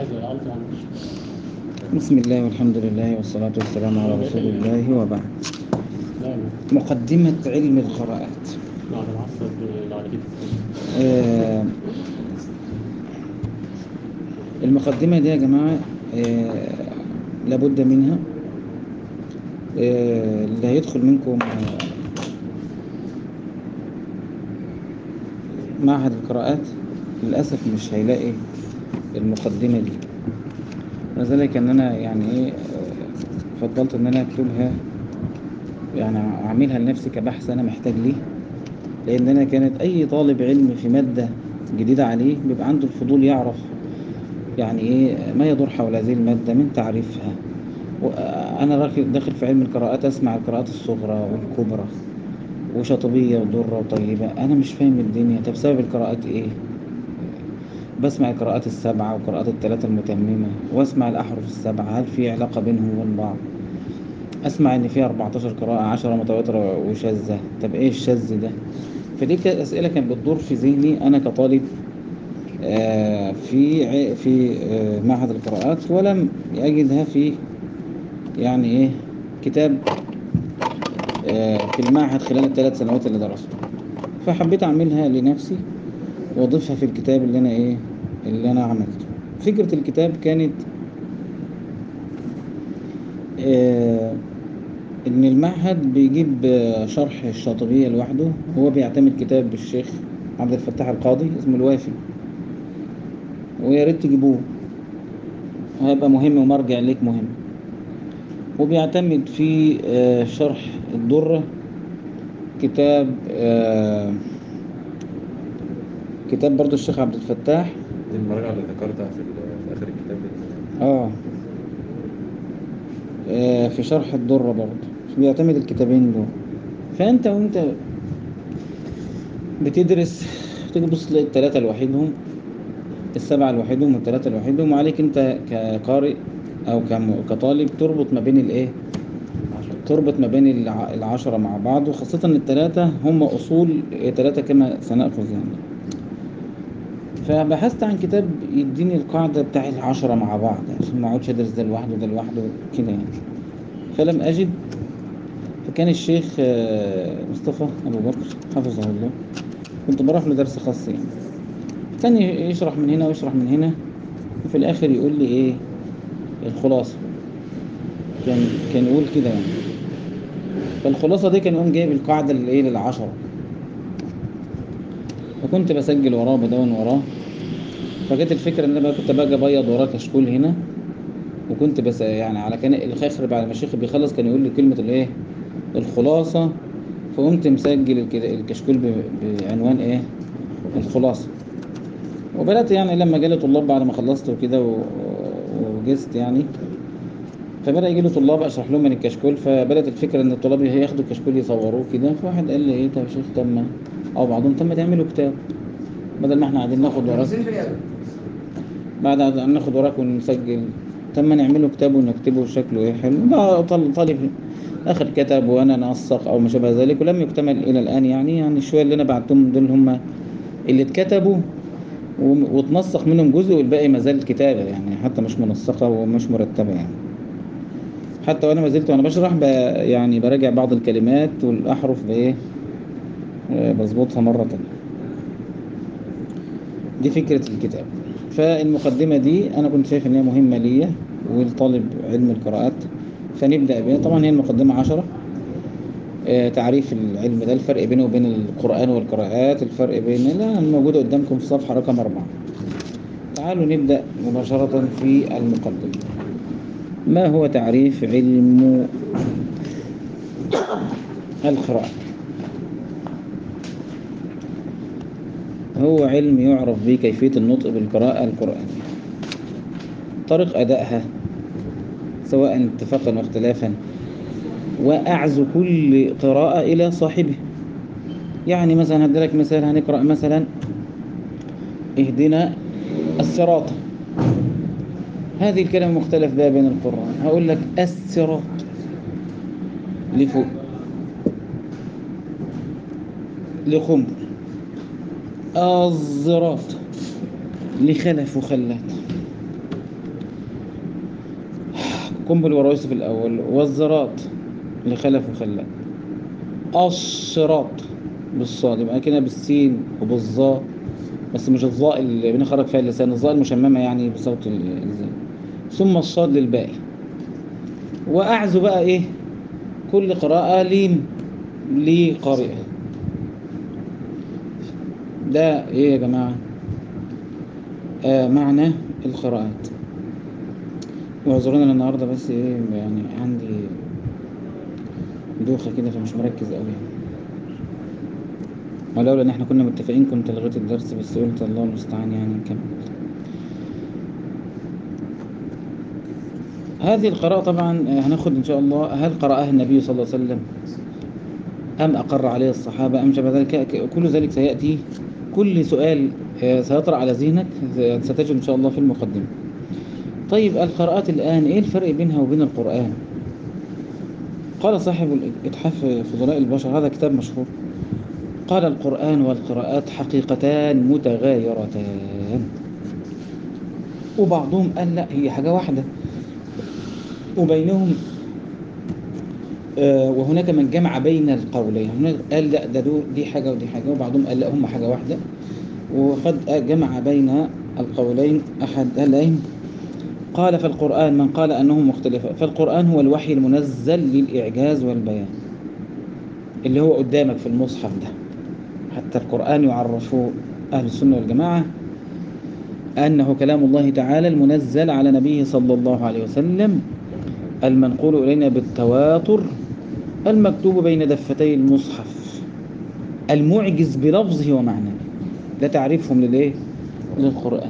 حاجة ألطف عن بسم الله والحمد لله والصلاة والسلام على رسول الله وبعد لا مقدمة علم القراءات بعد العصر اللي على كده آه، المقدمة دي يا جماعة آه، لابد منها آه، اللي هيدخل منكم آه، معهد القراءات للأسف مش هيلاقي المقدمة دي لذلك ان انا يعني ايه آه، فضلت ان انا اكتبها يعني اعملها لنفسي كبحث انا محتاج ليه لان انا كانت اي طالب علم في مادة جديدة عليه بيبقى عنده الفضول يعرف يعني ايه ما يدور حول هذه المادة من تعريفها انا راكب داخل في علم القراءات اسمع القراءات الصغرى والكبرى وشاطبية ودرة وطيبة انا مش فاهم الدنيا طب سبب القراءات ايه بسمع القراءات السبعة وقراءات الثلاثة المتممة واسمع الأحرف السبعة هل في علاقة بينهم وبين بعض أسمع إن في 14 قراءة 10 متواترة وشاذة طب إيه الشاذ ده فدي كانت أسئلة كانت بتدور في ذهني أنا كطالب آه، في ع- في آه، معهد القراءات ولم أجدها في يعني إيه كتاب آه، في المعهد خلال الثلاث سنوات اللي درسته فحبيت أعملها لنفسي واضيفها في الكتاب اللي انا ايه اللي انا عملته فكرة الكتاب كانت آه ان المعهد بيجيب آه، شرح الشاطبية لوحده هو بيعتمد كتاب الشيخ عبد الفتاح القاضي اسمه الوافي ويا ريت تجيبوه هيبقى مهم ومرجع ليك مهم وبيعتمد في آه، شرح الدرة كتاب آه كتاب برضو الشيخ عبد الفتاح دي المراجعة اللي ذكرتها في, ال- في آخر الكتاب اه آه، في شرح الدرة برضه بيعتمد الكتابين دول فانت وانت بتدرس تيجي تبص تلاقي التلاتة لوحدهم السبعة لوحدهم والتلاتة لوحدهم وعليك انت كقارئ او كم- كطالب تربط ما بين الايه تربط ما بين الع- العشرة مع بعض وخاصة ان التلاتة هم اصول تلاتة كما سنأخذ يعني فبحثت عن كتاب يديني القاعدة بتاع العشرة مع بعض عشان ما اقعدش ادرس ده لوحده وده لوحده كده يعني فلم اجد فكان الشيخ آه، مصطفى ابو بكر حفظه الله كنت بروح له درس خاص يعني كان ي- يشرح من هنا ويشرح من هنا وفي الاخر يقول لي ايه الخلاصة كان كان يقول كده يعني فالخلاصة دي كان يقوم جايب القاعدة اللي ايه للعشرة فكنت بسجل وراه وبدون وراه فجت الفكرة ان انا بقى كنت باجي ابيض وراه كشكول هنا وكنت بس يعني على كان الخاخر بعد ما الشيخ بيخلص كان يقول لي كلمة الايه الخلاصة فقمت مسجل الك- الكشكول ب- بعنوان ايه الخلاصة وبدأت يعني لما جالي طلاب بعد ما خلصت وكده و- وجزت يعني فبدأ يجي لي طلاب اشرح لهم من الكشكول فبدأت الفكرة ان الطلاب ياخدوا الكشكول يصوروه كده فواحد قال لي ايه طب يا شيخ طب ما او بعضهم طب ما تعملوا كتاب بدل ما احنا قاعدين ناخد وراك بعد ان ناخد وراك ونسجل طب ما نعمله كتاب ونكتبه شكله ايه حلو ده طل- طالب اخر كتب وانا نسق او ما شابه ذلك ولم يكتمل الى الان يعني يعني الشويه اللي انا بعتهم دول هم اللي اتكتبوا وم- واتنسق منهم جزء والباقي ما زال كتابه يعني حتى مش منسقه ومش مرتبه يعني حتى وانا ما زلت وانا بشرح ب يعني براجع بعض الكلمات والاحرف بايه آه، بظبطها مره تانية دي فكرة الكتاب فالمقدمة دي أنا كنت شايف إن هي مهمة ليا ولطالب علم القراءات فنبدأ بها طبعا هي المقدمة عشرة آه، تعريف العلم ده الفرق بينه وبين القرآن والقراءات الفرق بين لا موجودة قدامكم في صفحة رقم أربعة تعالوا نبدأ مباشرة في المقدمة ما هو تعريف علم القراءة هو علم يعرف به كيفية النطق بالقراءة القرآنية طريق أدائها سواء اتفاقا واختلافا وأعز كل قراءة إلى صاحبه يعني مثلا هدي لك مثال هنقرأ مثلا اهدنا الصراط هذه الكلمة مختلف بها بين القرآن هقول لك الصراط لفوق لخمر الزراط لخلف وخلات قنبل ورئيس في الأول والزراط لخلف وخلاء الصراط بالصاد يبقى كده بالسين وبالظاء بس مش الظاء اللي بنخرج فيها اللسان الظاء المشممة يعني بصوت ال- الزين ثم الصاد للباقي وأعزو بقى إيه كل قراءة ليم لقارئة ده إيه يا جماعة آه معنى القراءات واعذرونا أنا النهاردة بس إيه يعني عندي دوخة كده فمش مركز أوي ولولا إن إحنا كنا متفقين كنت لغيت الدرس بس قلت الله المستعان يعني نكمل هذه القراءة طبعا آه، هناخد إن شاء الله هل قرأها النبي صلى الله عليه وسلم أم أقر عليه الصحابة أم شابه ذلك ك- كل ذلك سيأتي كل سؤال آه، سيطرأ على ذهنك آه، ستجد إن شاء الله في المقدمة طيب القراءات الآن إيه الفرق بينها وبين القرآن قال صاحب الإتحاف فضلاء البشر هذا كتاب مشهور قال القرآن والقراءات حقيقتان متغايرتان وبعضهم قال لا هي حاجة واحدة وبينهم آه، وهناك من جمع بين القولين هناك قال لا ده دول دي حاجة ودي حاجة وبعضهم قال لا هم حاجة واحدة وقد جمع بين القولين أحد قالين قال في القرآن من قال أنهم مختلفة فالقرآن هو الوحي المنزل للإعجاز والبيان اللي هو قدامك في المصحف ده حتى القرآن يعرفه أهل السنة والجماعة أنه كلام الله تعالى المنزل على نبيه صلى الله عليه وسلم المنقول إلينا بالتواتر المكتوب بين دفتي المصحف المعجز بلفظه ومعناه ده تعريفهم للإيه؟ للقرآن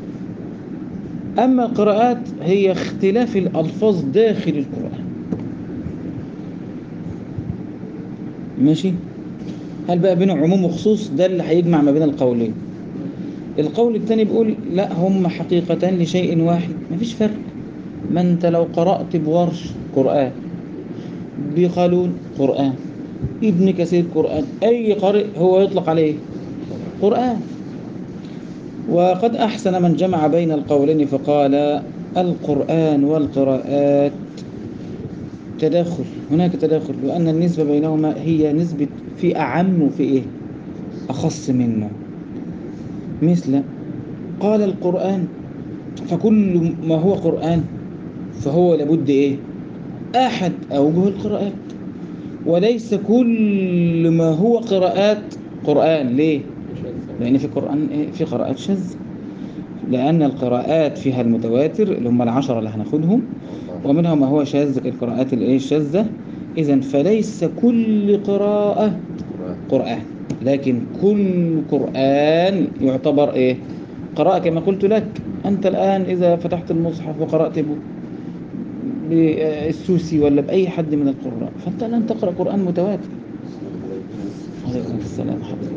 أما القراءات هي اختلاف الألفاظ داخل القرآن ماشي هل بقى بين عموم وخصوص ده اللي هيجمع ما بين القولين القول الثاني بيقول لا هم حقيقتان لشيء واحد مفيش فرق ما انت لو قرأت بورش قرآن بقالون قرآن ابن كثير قرآن أي قارئ هو يطلق عليه قرآن وقد أحسن من جمع بين القولين فقال القرآن والقراءات تداخل هناك تداخل وأن النسبة بينهما هي نسبة في أعم وفي إيه أخص منه مثل قال القرآن فكل ما هو قرآن فهو لابد إيه أحد أوجه القراءات وليس كل ما هو قراءات قرآن ليه لأن في قرآن إيه؟ في قراءات شاذة لأن القراءات فيها المتواتر اللي هم العشرة اللي هناخدهم ومنها ما هو شاذ القراءات الايه الشاذة إذا فليس كل قراءة قرآن لكن كل قرآن يعتبر إيه قراءة كما قلت لك أنت الآن إذا فتحت المصحف وقرأت ب- بالسوسي ولا بأي حد من القراء فأنت الآن تقرأ قرآن متواتر عليكم السلام حضرتك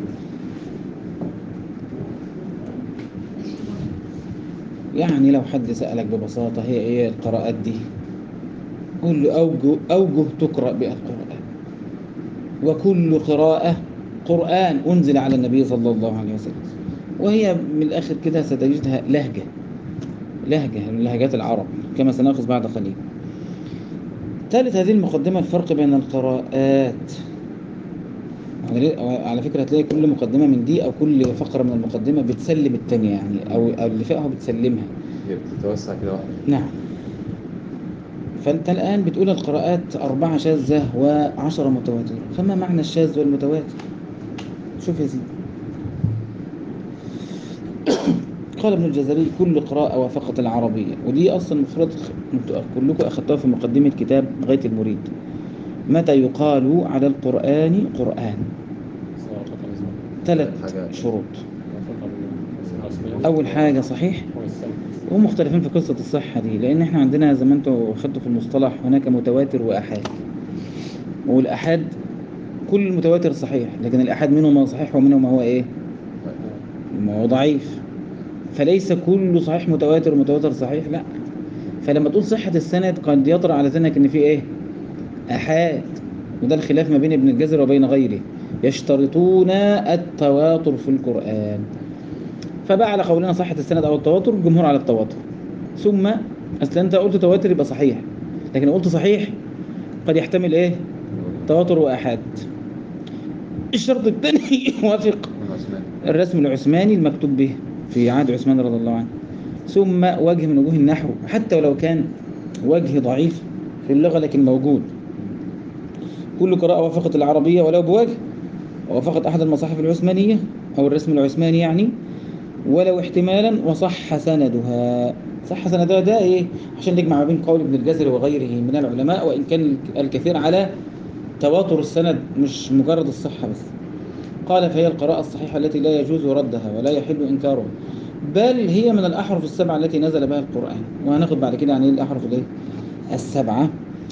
يعني لو حد سألك ببساطة هي ايه القراءات دي قل له أوجه, أوجه تقرأ بها القرآن وكل قراءة قرآن أنزل على النبي صلى الله عليه وسلم وهي من الآخر كده ستجدها لهجة لهجة من لهجات العرب كما سنأخذ بعد قليل ثالث هذه المقدمة الفرق بين القراءات على- على فكرة هتلاقي كل مقدمة من دي أو كل فقرة من المقدمة بتسلم التانية يعني أو أو اللي فيها بتسلمها هي بتتوسع كده واحدة نعم فأنت الآن بتقول القراءات أربعة شاذة وعشرة متواترة فما معنى الشاذ والمتواتر شوف يا سيدي قال ابن الجزري كل قراءة وافقت العربية ودي أصلا المفروض انتوا كلكم أخذتوها في مقدمة كتاب غاية المريد متى يقال على القرآن قرآن ثلاث حاجات. شروط أول حاجة صحيح وهم مختلفين في قصة الصحة دي لأن احنا عندنا زي ما انتوا خدتوا في المصطلح هناك متواتر وأحاد والأحاد كل المتواتر صحيح لكن الأحاد منه ما صحيح ومنه ما هو إيه؟ ما هو ضعيف فليس كل صحيح متواتر ومتواتر صحيح لا فلما تقول صحة السند قد يطرأ على ذهنك إن في إيه؟ أحاد وده الخلاف ما بين ابن الجزر وبين غيره يشترطون التواتر في القرآن فبقى على قولنا صحة السند أو التواتر الجمهور على التواتر ثم أصل أنت قلت تواتر يبقى صحيح لكن لو قلت صحيح قد يحتمل ايه تواتر وآحاد الشرط الثاني يوافق العثماني الرسم العثماني المكتوب به في عهد عثمان رضي الله عنه ثم وجه من وجوه النحو حتى ولو كان وجه ضعيف في اللغة لكن موجود كل قراءة وافقت العربية ولو بوجه ووافقت أحد المصاحف العثمانية أو الرسم العثماني يعني ولو احتمالا وصح سندها صح سندها ده إيه عشان نجمع ما بين قول ابن الجزري وغيره من العلماء وإن كان الكثير على تواتر السند مش مجرد الصحة بس قال فهي القراءة الصحيحة التي لا يجوز ردها ولا يحل إنكارها بل هي من الأحرف السبعة التي نزل بها القرآن وهناخد بعد كده عن إيه الأحرف الإيه السبعة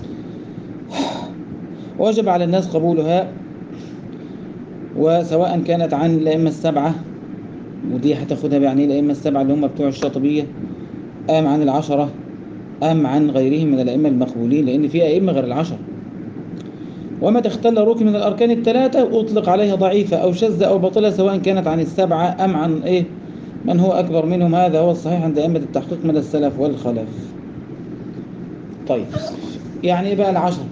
وجب على الناس قبولها وسواء كانت عن الأئمة السبعة ودي هتاخدها يعني الأئمة السبعة اللي هم بتوع الشاطبية أم عن العشرة أم عن غيرهم من الأئمة المقبولين لأن في أئمة غير العشرة وما تختل ركن من الأركان الثلاثة أطلق عليها ضعيفة أو شاذة أو باطلة سواء كانت عن السبعة أم عن إيه من هو أكبر منهم هذا هو الصحيح عند أئمة التحقيق من السلف والخلف طيب يعني إيه بقى العشرة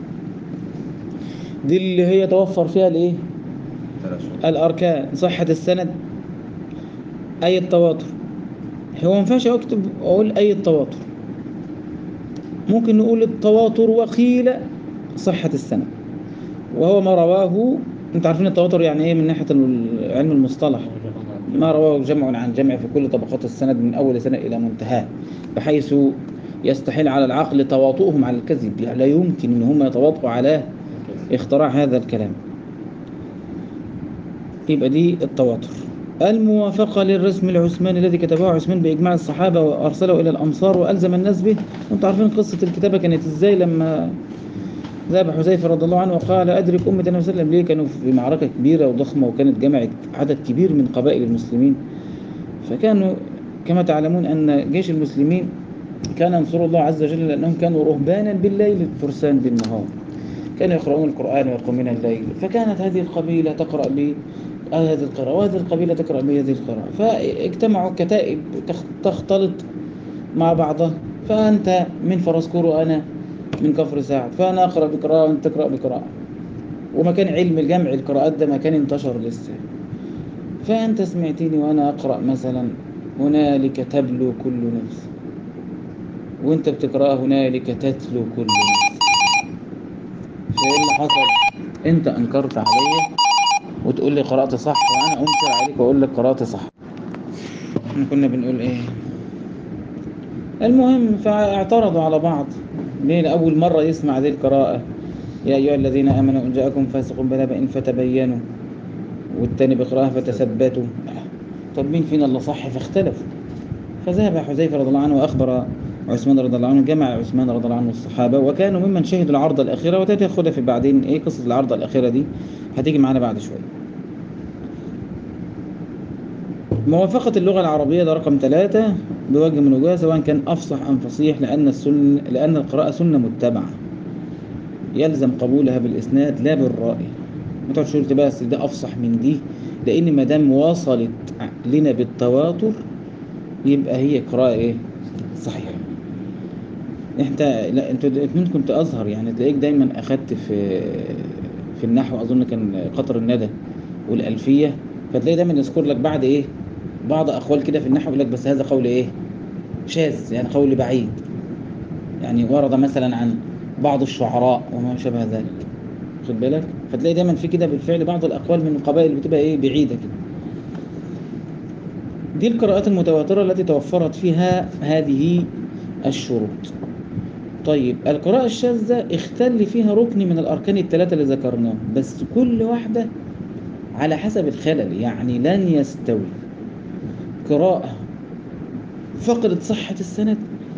دي اللي هي توفر فيها الإيه ثلاث شهور الأركان صحة السند أي التواتر هو ما ينفعش أكتب أقول أي التواتر ممكن نقول التواتر وقيل صحة السند وهو ما رواه انتوا عارفين التواتر يعني ايه من ناحية ال- علم المصطلح ما رواه جمع عن جمع في كل طبقات السند من أول سنة إلى منتهاه بحيث يستحيل على العقل تواطؤهم على الكذب يعني لا يمكن ان هم يتواطؤوا على اختراع هذا الكلام يبقى دي التواتر الموافقة للرسم العثماني الذي كتبه عثمان بإجماع الصحابة وأرسله إلى الأمصار وألزم الناس به وانتم عارفين قصة الكتابة كانت إزاي لما ذهب حذيفة رضي الله عنه وقال أدرك أمة النبي صلى الله عليه وسلم ليه كانوا في معركة كبيرة وضخمة وكانت جمعت عدد كبير من قبائل المسلمين فكانوا كما تعلمون أن جيش المسلمين كان ينصر الله عز وجل لأنهم كانوا رهبانا بالليل فرسان بالنهار كانوا يقرؤون القرآن ويقومون الليل فكانت هذه القبيلة تقرأ بهذه القراءة وهذه القبيلة تقرأ بهذه القراءة فاجتمعوا كتائب تخ- تختلط مع بعضها فأنت من فرسكور وأنا من كفر سعد فأنا أقرأ بقراءة وأنت تقرأ بقراءة وما كان علم الجمع القراءات ده ما كان انتشر لسه فأنت سمعتني وأنا أقرأ مثلا هنالك تبلو كل نفس وأنت بتقرأ هنالك تتلو كل نفس فايه اللي حصل انت انكرت عليا وتقول لي قرأت صح وانا انكر عليك واقول لك قرأت صح احنا كنا بنقول ايه المهم فاعترضوا على بعض ليه لأول مرة يسمع ذي القراءة يا أيها الذين آمنوا إن جاءكم فاسق بنبأ فتبينوا والتاني بقراءة فتثبتوا طب مين فينا اللي صح فاختلفوا فذهب حذيفة رضي الله عنه وأخبر عثمان رضي الله عنه جمع عثمان رضي الله عنه الصحابة وكانوا ممن شهدوا العرض الأخيرة وتاخدها في بعدين إيه قصة العرض الأخيرة دي هتيجي معانا بعد شوية موافقة اللغة العربية ده رقم ثلاثة بوجه من وجوهها سواء كان أفصح أم فصيح لأن السن لأن القراءة سنة متبعة يلزم قبولها بالإسناد لا بالرأي ما تقعدش تقول بس ده أفصح من دي لأن ما دام وصلت لنا بالتواتر يبقى هي قراءة إيه؟ صحيحة انت لا انت ممكن كنت ازهر يعني تلاقيك دايما اخدت في في النحو اظن كان قطر الندى والالفيه فتلاقي دايما يذكر لك بعد ايه بعض اقوال كده في النحو يقول لك بس هذا قول ايه شاذ يعني قول بعيد يعني ورد مثلا عن بعض الشعراء وما شابه ذلك خد بالك فتلاقي دايما في كده بالفعل بعض الاقوال من القبائل بتبقى ايه بعيده كده دي القراءات المتواتره التي توفرت فيها هذه الشروط طيب القراءة الشاذة اختل فيها ركن من الأركان الثلاثة اللي ذكرناهم بس كل واحدة على حسب الخلل يعني لن يستوي قراءة فقدت صحة السند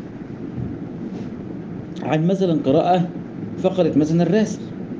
عن مثلا قراءة فقدت مثلا الراسل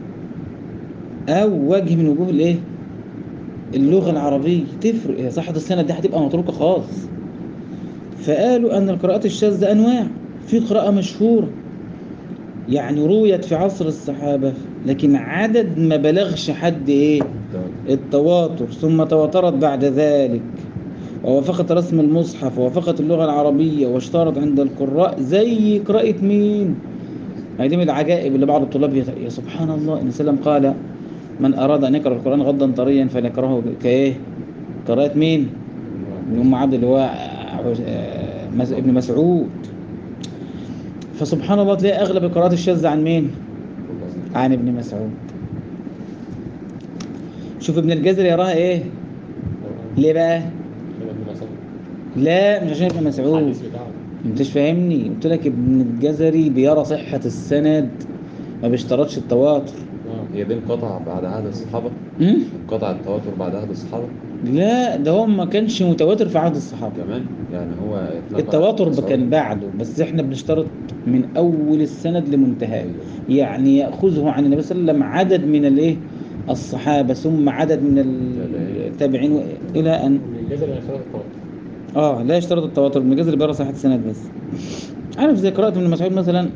أو وجه من وجوه الإيه؟ اللغة العربية تفرق هي صحة السند دي هتبقى متروكة خالص فقالوا أن القراءات الشاذة أنواع في قراءة مشهورة يعني رويت في عصر الصحابة لكن عدد ما بلغش حد إيه التواتر ثم تواترت بعد ذلك ووافقت رسم المصحف ووافقت اللغة العربية واشتهرت عند القراء زي قراءة مين هذه من العجائب اللي بعض الطلاب يت- يا سبحان الله ان وسلم قال من اراد ان يقرا القران غضا طريا فليقراه كايه قراءه مين من ام عبد اللي هو آه، مس- ابن مسعود فسبحان الله تلاقي اغلب القراءات الشاذه عن مين عن ابن مسعود شوف ابن الجزري يراها ايه ليه بقى كده ابن مسعود لا مش عشان ابن مسعود الحديث بتاعه انتش فاهمني قلت لك ابن الجزري بيرى صحة السند ما بيشترطش التواتر اه هي دي انقطع بعد عهد الصحابة أم؟ انقطع التواتر بعد عهد الصحابة لا ده هو ما كانش متواتر في عهد الصحابة كمان يعني هو اتلقى التواتر مسعود. كان بعده بس احنا بنشترط من اول السند لمنتهاه أيوة. يعني ياخذه عن النبي صلى الله عليه وسلم عدد من الايه الصحابه ثم عدد من التابعين و- الى ان من الجزر اللي خلق الطاقة اه لا يشترط التواتر ابن الجزري بيرى صحة السند بس عارف زي قراءة ابن مسعود مثلا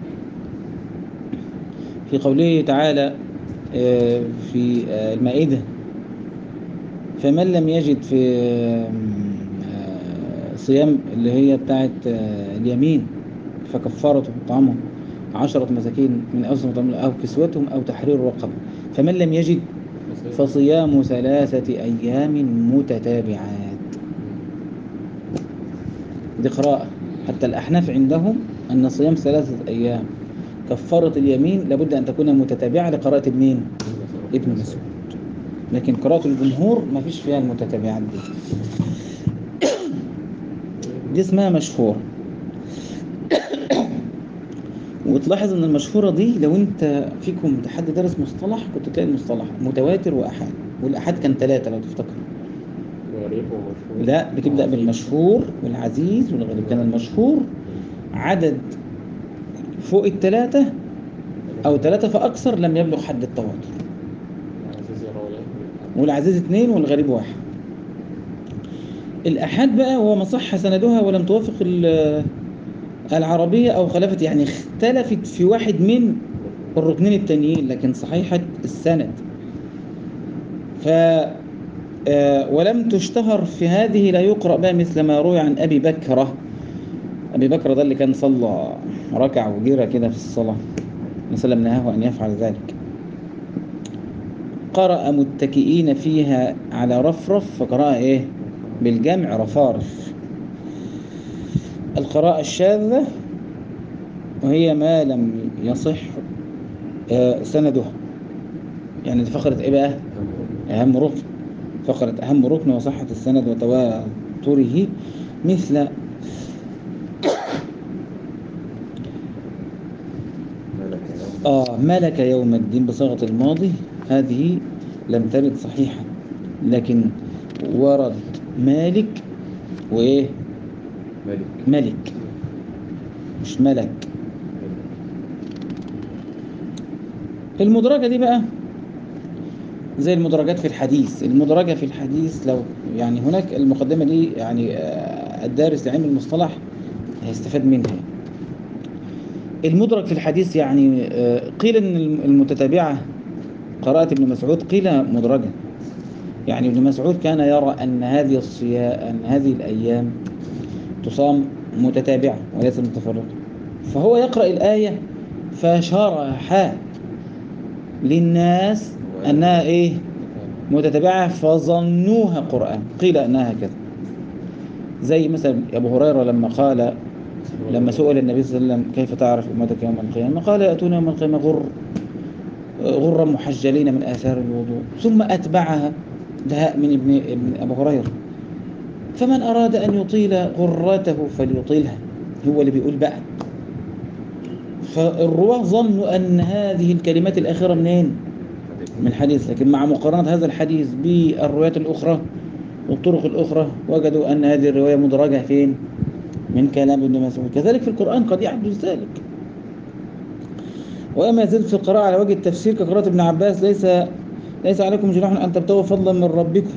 في قوله تعالى آه، في آه، المائدة فمن لم يجد في آه، صيام اللي هي بتاعت آه، اليمين فكفارته طعامهم عشرة مساكين من أوسط طعام أو كسوتهم أو تحرير رقبة فمن لم يجد بس فصيام ثلاثة أيام متتابعات دي قراءة حتى الأحناف عندهم أن صيام ثلاثة أيام كفارة اليمين لابد أن تكون متتابعة لقراءة ابنين ابن مسعود لكن قراءة الجمهور ما فيش فيها المتتابعات دي دي اسمها مشهورة وتلاحظ ان المشهورة دي لو انت فيكم حد درس مصطلح كنت تلاقي المصطلح متواتر واحاد والاحاد كان ثلاثة لو تفتكر غريب ومشهور لا بتبدأ بالمشهور والعزيز والغريب كان المشهور عدد فوق الثلاثة أو ثلاثة فأكثر لم يبلغ حد التواتر عزيز الروايات والعزيز اثنين والغريب واحد الأحاد بقى هو ما صح سندها ولم توافق ال- العربية أو خلفت يعني اختلفت في واحد من الركنين التانيين لكن صحيحة السند ف آه، ولم تشتهر في هذه لا يقرأ بها مثل ما روي عن أبي بكرة أبي بكرة ده اللي كان صلى ركع وجرى كده في الصلاة النبي صلى الله عليه وسلم نهاه أن يفعل ذلك قرأ متكئين فيها على رفرف فقرأ إيه بالجمع رفارف القراءة الشاذة وهي ما لم يصح آه، سندها يعني دي فقرة إيه بقى أهم ركن فقرة أهم ركن وصحة السند وتواتره مثل مالك يا رب. آه ملك يوم الدين بصيغة الماضي هذه لم ترد صحيحة لكن ورد مالك وإيه مالك ملك مش ملك المدرجة دي بقى زي المدرجات في الحديث المدرجة في الحديث لو يعني هناك المقدمة دي يعني آه، الدارس لعلم المصطلح هيستفاد منها المدرج في الحديث يعني آه، قيل ان المتتابعة قراءة ابن مسعود قيل مدرجة يعني ابن مسعود كان يرى ان هذه الصيام ان هذه الايام تصام متتابعة وليست متفرقة فهو يقرأ الآية فشرح للناس أنها إيه متتابعة فظنوها قرآن قيل أنها كذا زي مثلا أبو هريرة لما قال لما سئل النبي صلى الله عليه وسلم كيف تعرف أمتك يوم القيامة قال يأتون يوم القيامة غر غرا محجلين من آثار الوضوء ثم أتبعها دهاء من ابن, ابن أبو هريرة فمن أراد أن يطيل غرته فليطيلها هو اللي بيقول بقى فالرواة ظنوا أن هذه الكلمات الأخيرة منين؟ من الحديث لكن مع مقارنة هذا الحديث بالروايات الأخرى والطرق الأخرى وجدوا أن هذه الرواية مدرجة فين؟ من كلام ابن مسعود كذلك في القرآن قد يحدث ذلك وما زلت في القراءة على وجه التفسير كقراءة ابن عباس ليس ليس عليكم جناح أن تبتغوا فضلا من ربكم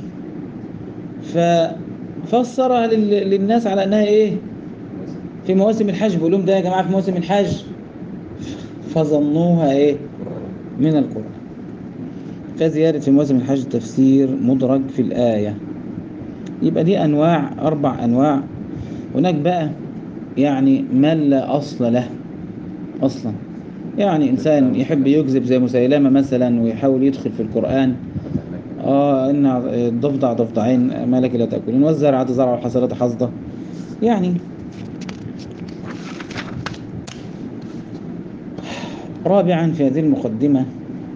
ففسرها لل- للناس على أنها إيه؟ في مواسم الحج بيقول لهم ده يا جماعة في مواسم الحج فظنوها إيه؟ من القرآن فزيادة في مواسم الحج تفسير مدرج في الآية يبقى دي أنواع أربع أنواع هناك بقى يعني ما لا أصل له أصلا يعني إنسان يحب يكذب زي مسيلمة مثلا ويحاول يدخل في القرآن اه ان الضفدع ضفدعين ما لك لا تاكلون والزرع تزرع والحصلات حصده يعني رابعا في هذه المقدمه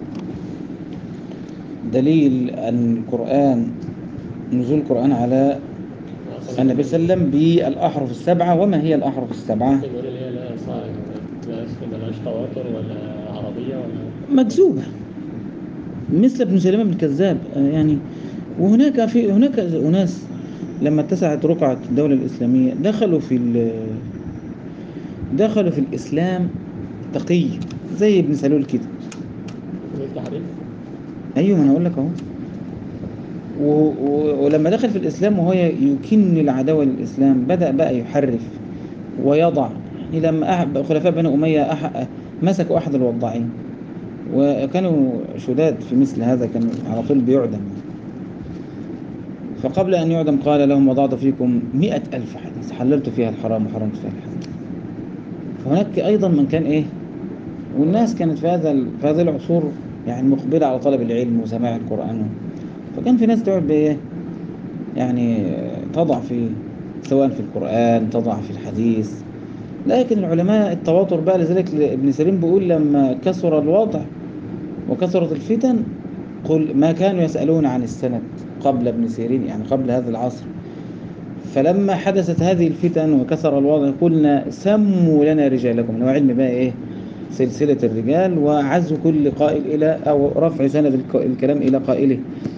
دليل ان القران نزول القران على النبي صلى الله عليه وسلم بالاحرف السبعه وما هي الاحرف السبعه ممكن نقول اللي هي لا صائغ لا ملهاش تواتر ولا عربية ولا مكذوبة مثل ابن سليمان بن كذاب آه، يعني وهناك في هناك أناس لما اتسعت رقعة الدولة الإسلامية دخلوا في ال- دخلوا في الإسلام تقي زي ابن سلول كده التحريف أيوه ما أنا أقول لك أهو و- و- ولما دخل في الإسلام وهو يكن العداوة للإسلام بدأ بقى يحرف ويضع يعني لما أح- خلفاء بني أمية أح- مسكوا أحد الوضاعين وكانوا شداد في مثل هذا كانوا على طول بيعدم فقبل أن يعدم قال لهم وضعت فيكم مئة ألف حديث حللت فيها الحرام وحرمت فيها الحلال فهناك أيضا من كان إيه والناس كانت في هذا ال- في هذه العصور يعني مقبلة على طلب العلم وسماع القرآن فكان في ناس تقعد بإيه يعني تضع في سواء في القرآن تضع في الحديث لكن العلماء التواتر بقى لذلك ابن سيرين بيقول لما كثر الوضع وكثرت الفتن قل ما كانوا يسألون عن السند قبل ابن سيرين يعني قبل هذا العصر فلما حدثت هذه الفتن وكثر الوضع قلنا سموا لنا رجالكم اللي هو علم بقى ايه سلسلة الرجال وعزو كل قائل إلى أو رفع سند الك- الكلام إلى قائله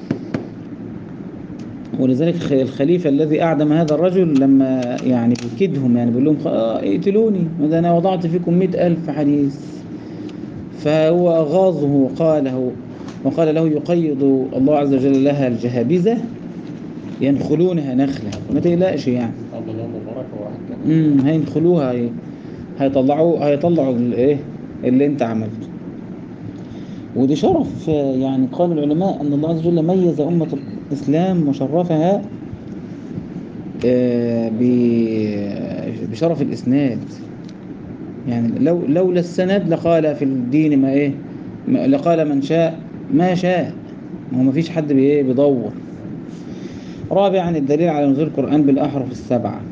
ولذلك خ- الخليفة الذي أعدم هذا الرجل لما يعني بيكدهم يعني بيقول لهم خ- آه اقتلوني ده أنا وضعت فيكم مئة ألف حديث فهو غاظه وقاله وقال له يقيض الله عز وجل لها الجهابذة ينخلونها نخلة ما تقلقش يعني عبد الله مبارك وواحد كمان امم هينخلوها هي- هيطلعوا هيطلعوا الايه اللي انت عملته ودي شرف آه، يعني قال العلماء ان الله عز وجل ميز امه الاسلام وشرفها آه، ب- بشرف الاسناد يعني لو لولا السند لقال في الدين ما ايه ما- لقال من شاء ما شاء ما هو ما فيش حد بي- إيه بيدور رابعا الدليل على نزول القرآن بالأحرف السبعة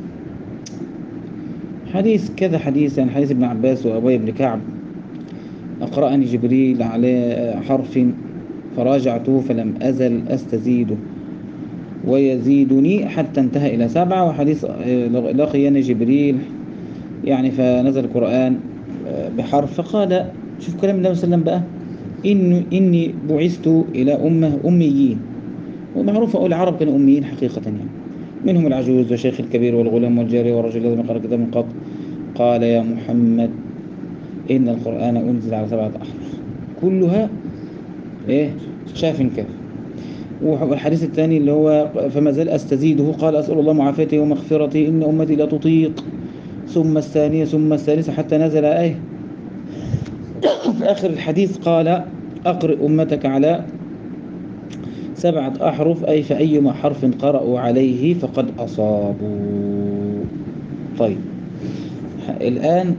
حديث كذا حديث يعني حديث ابن عباس وأبي بن كعب أقرأني جبريل على حرف فراجعته فلم أزل أستزيده ويزيدني حتى انتهى إلى سبعة وحديث آه، لقيني جبريل يعني فنزل القرآن آه، بحرف فقال شوف كلام النبي صلى الله عليه وسلم بقى إن إني بعثت إلى أمة أميين ومعروف أقول العرب كانوا أميين حقيقة يعني منهم العجوز والشيخ الكبير والغلام والجاري والرجل الذي ما قرأ كتاب من قط قال يا محمد إن القرآن أنزل على سبعة أحرف كلها إيه شاف كاف والحديث الثاني اللي هو فما زال أستزيده قال أسأل الله معافاته ومغفرته إن أمتي لا تطيق ثم الثانية ثم الثالثة حتى نزل آية في آخر الحديث قال أقرئ أمتك على سبعة أحرف أي فأيما حرف قرأوا عليه فقد أصابوا طيب الآن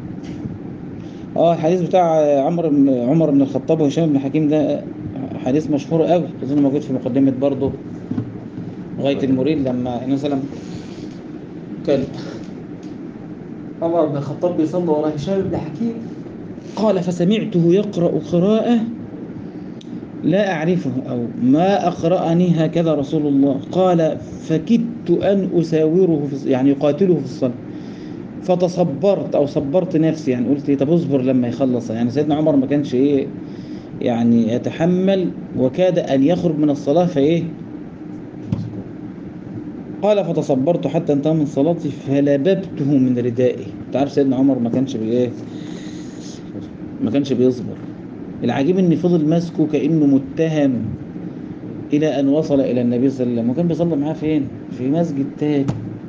اه الحديث بتاع عمر بن عمر بن الخطاب وهشام بن حكيم ده حديث مشهور قوي اظن موجود في مقدمة برضه غاية المريد لما النبي صلى الله عليه وسلم كان عمر بن الخطاب بيصلي ورا هشام بن حكيم قال فسمعته يقرأ قراءة لا أعرفه أو ما أقرأني هكذا رسول الله قال فكدت أن أساوره في يعني يقاتله في الصلاة فتصبرت أو صبرت نفسي يعني قلت إيه طب اصبر لما يخلص يعني سيدنا عمر ما كانش إيه يعني يتحمل وكاد أن يخرج من الصلاة فإيه قال فتصبرت حتى انتهى من صلاتي فلببته من ردائي انت عارف سيدنا عمر ما كانش بايه ما كانش بيصبر العجيب ان فضل ماسكه كانه متهم الى ان وصل الى النبي صلى الله عليه وسلم وكان بيصلي معاه فين في مسجد تاني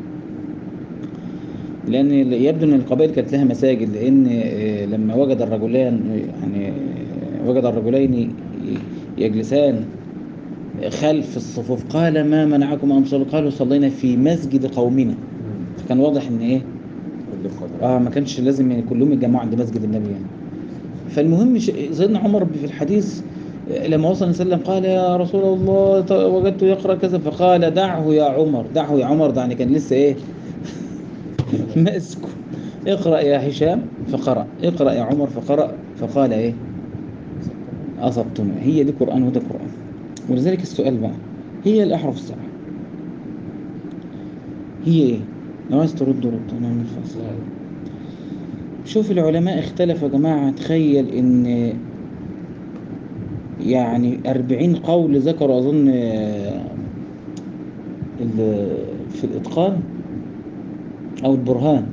لان يبدو ان القبائل كانت لها مساجد لان آه، لما وجد الرجلان يعني آه، وجد الرجلين يجلسان خلف الصفوف قال ما منعكم ان تصلوا قالوا صلينا في مسجد قومنا فكان واضح ان ايه كل قدر اه ما كانش لازم يعني كلهم يتجمعوا عند مسجد النبي يعني فالمهم ش- سيدنا عمر في الحديث لما وصل النبي صلى الله عليه وسلم قال يا رسول الله ط- وجدت يقرأ كذا فقال دعه يا عمر دعه يا عمر ده يعني كان لسه ايه ماسكه اقرأ يا هشام فقرأ اقرأ يا عمر فقرأ فقال ايه أصبتم هي دي قرآن وده قرآن ولذلك السؤال بقى هي الأحرف السبعة هي ايه لو عايز ترد رد نعمل فاصل نعم شوف العلماء اختلفوا يا جماعة تخيل ان يعني أربعين قول ذكروا أظن آه، ال- في الإتقان أو البرهان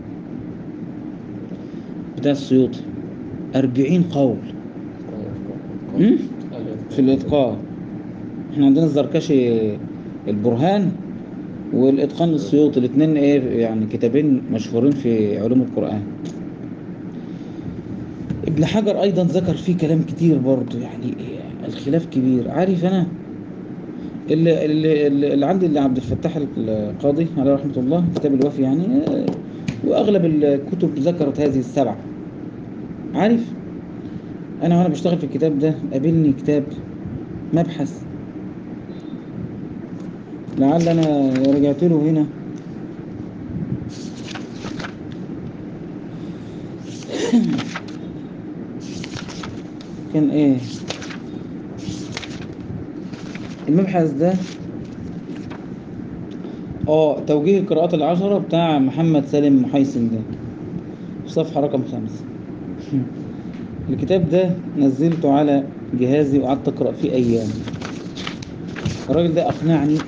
بتاع السيوطي أربعين قول مم؟ في الإتقان احنا عندنا الزركشي البرهان والإتقان السيوطي الاثنين ايه يعني كتابين مشهورين في علوم القرآن ابن حجر أيضا ذكر فيه كلام كتير برضه يعني الخلاف كبير عارف أنا اللي, اللي, اللي اللي عندي اللي عبد الفتاح القاضي عليه رحمة الله كتاب الوفي يعني آه، وأغلب الكتب ذكرت هذه السبعة عارف أنا وأنا بشتغل في الكتاب ده قابلني كتاب مبحث لعل أنا رجعت له هنا كان ايه المبحث ده اه توجيه القراءات العشرة بتاع محمد سالم محيسن ده في صفحة رقم خمسة الكتاب ده نزلته على جهازي وقعدت أقرأ فيه أيام الراجل ده أقنعني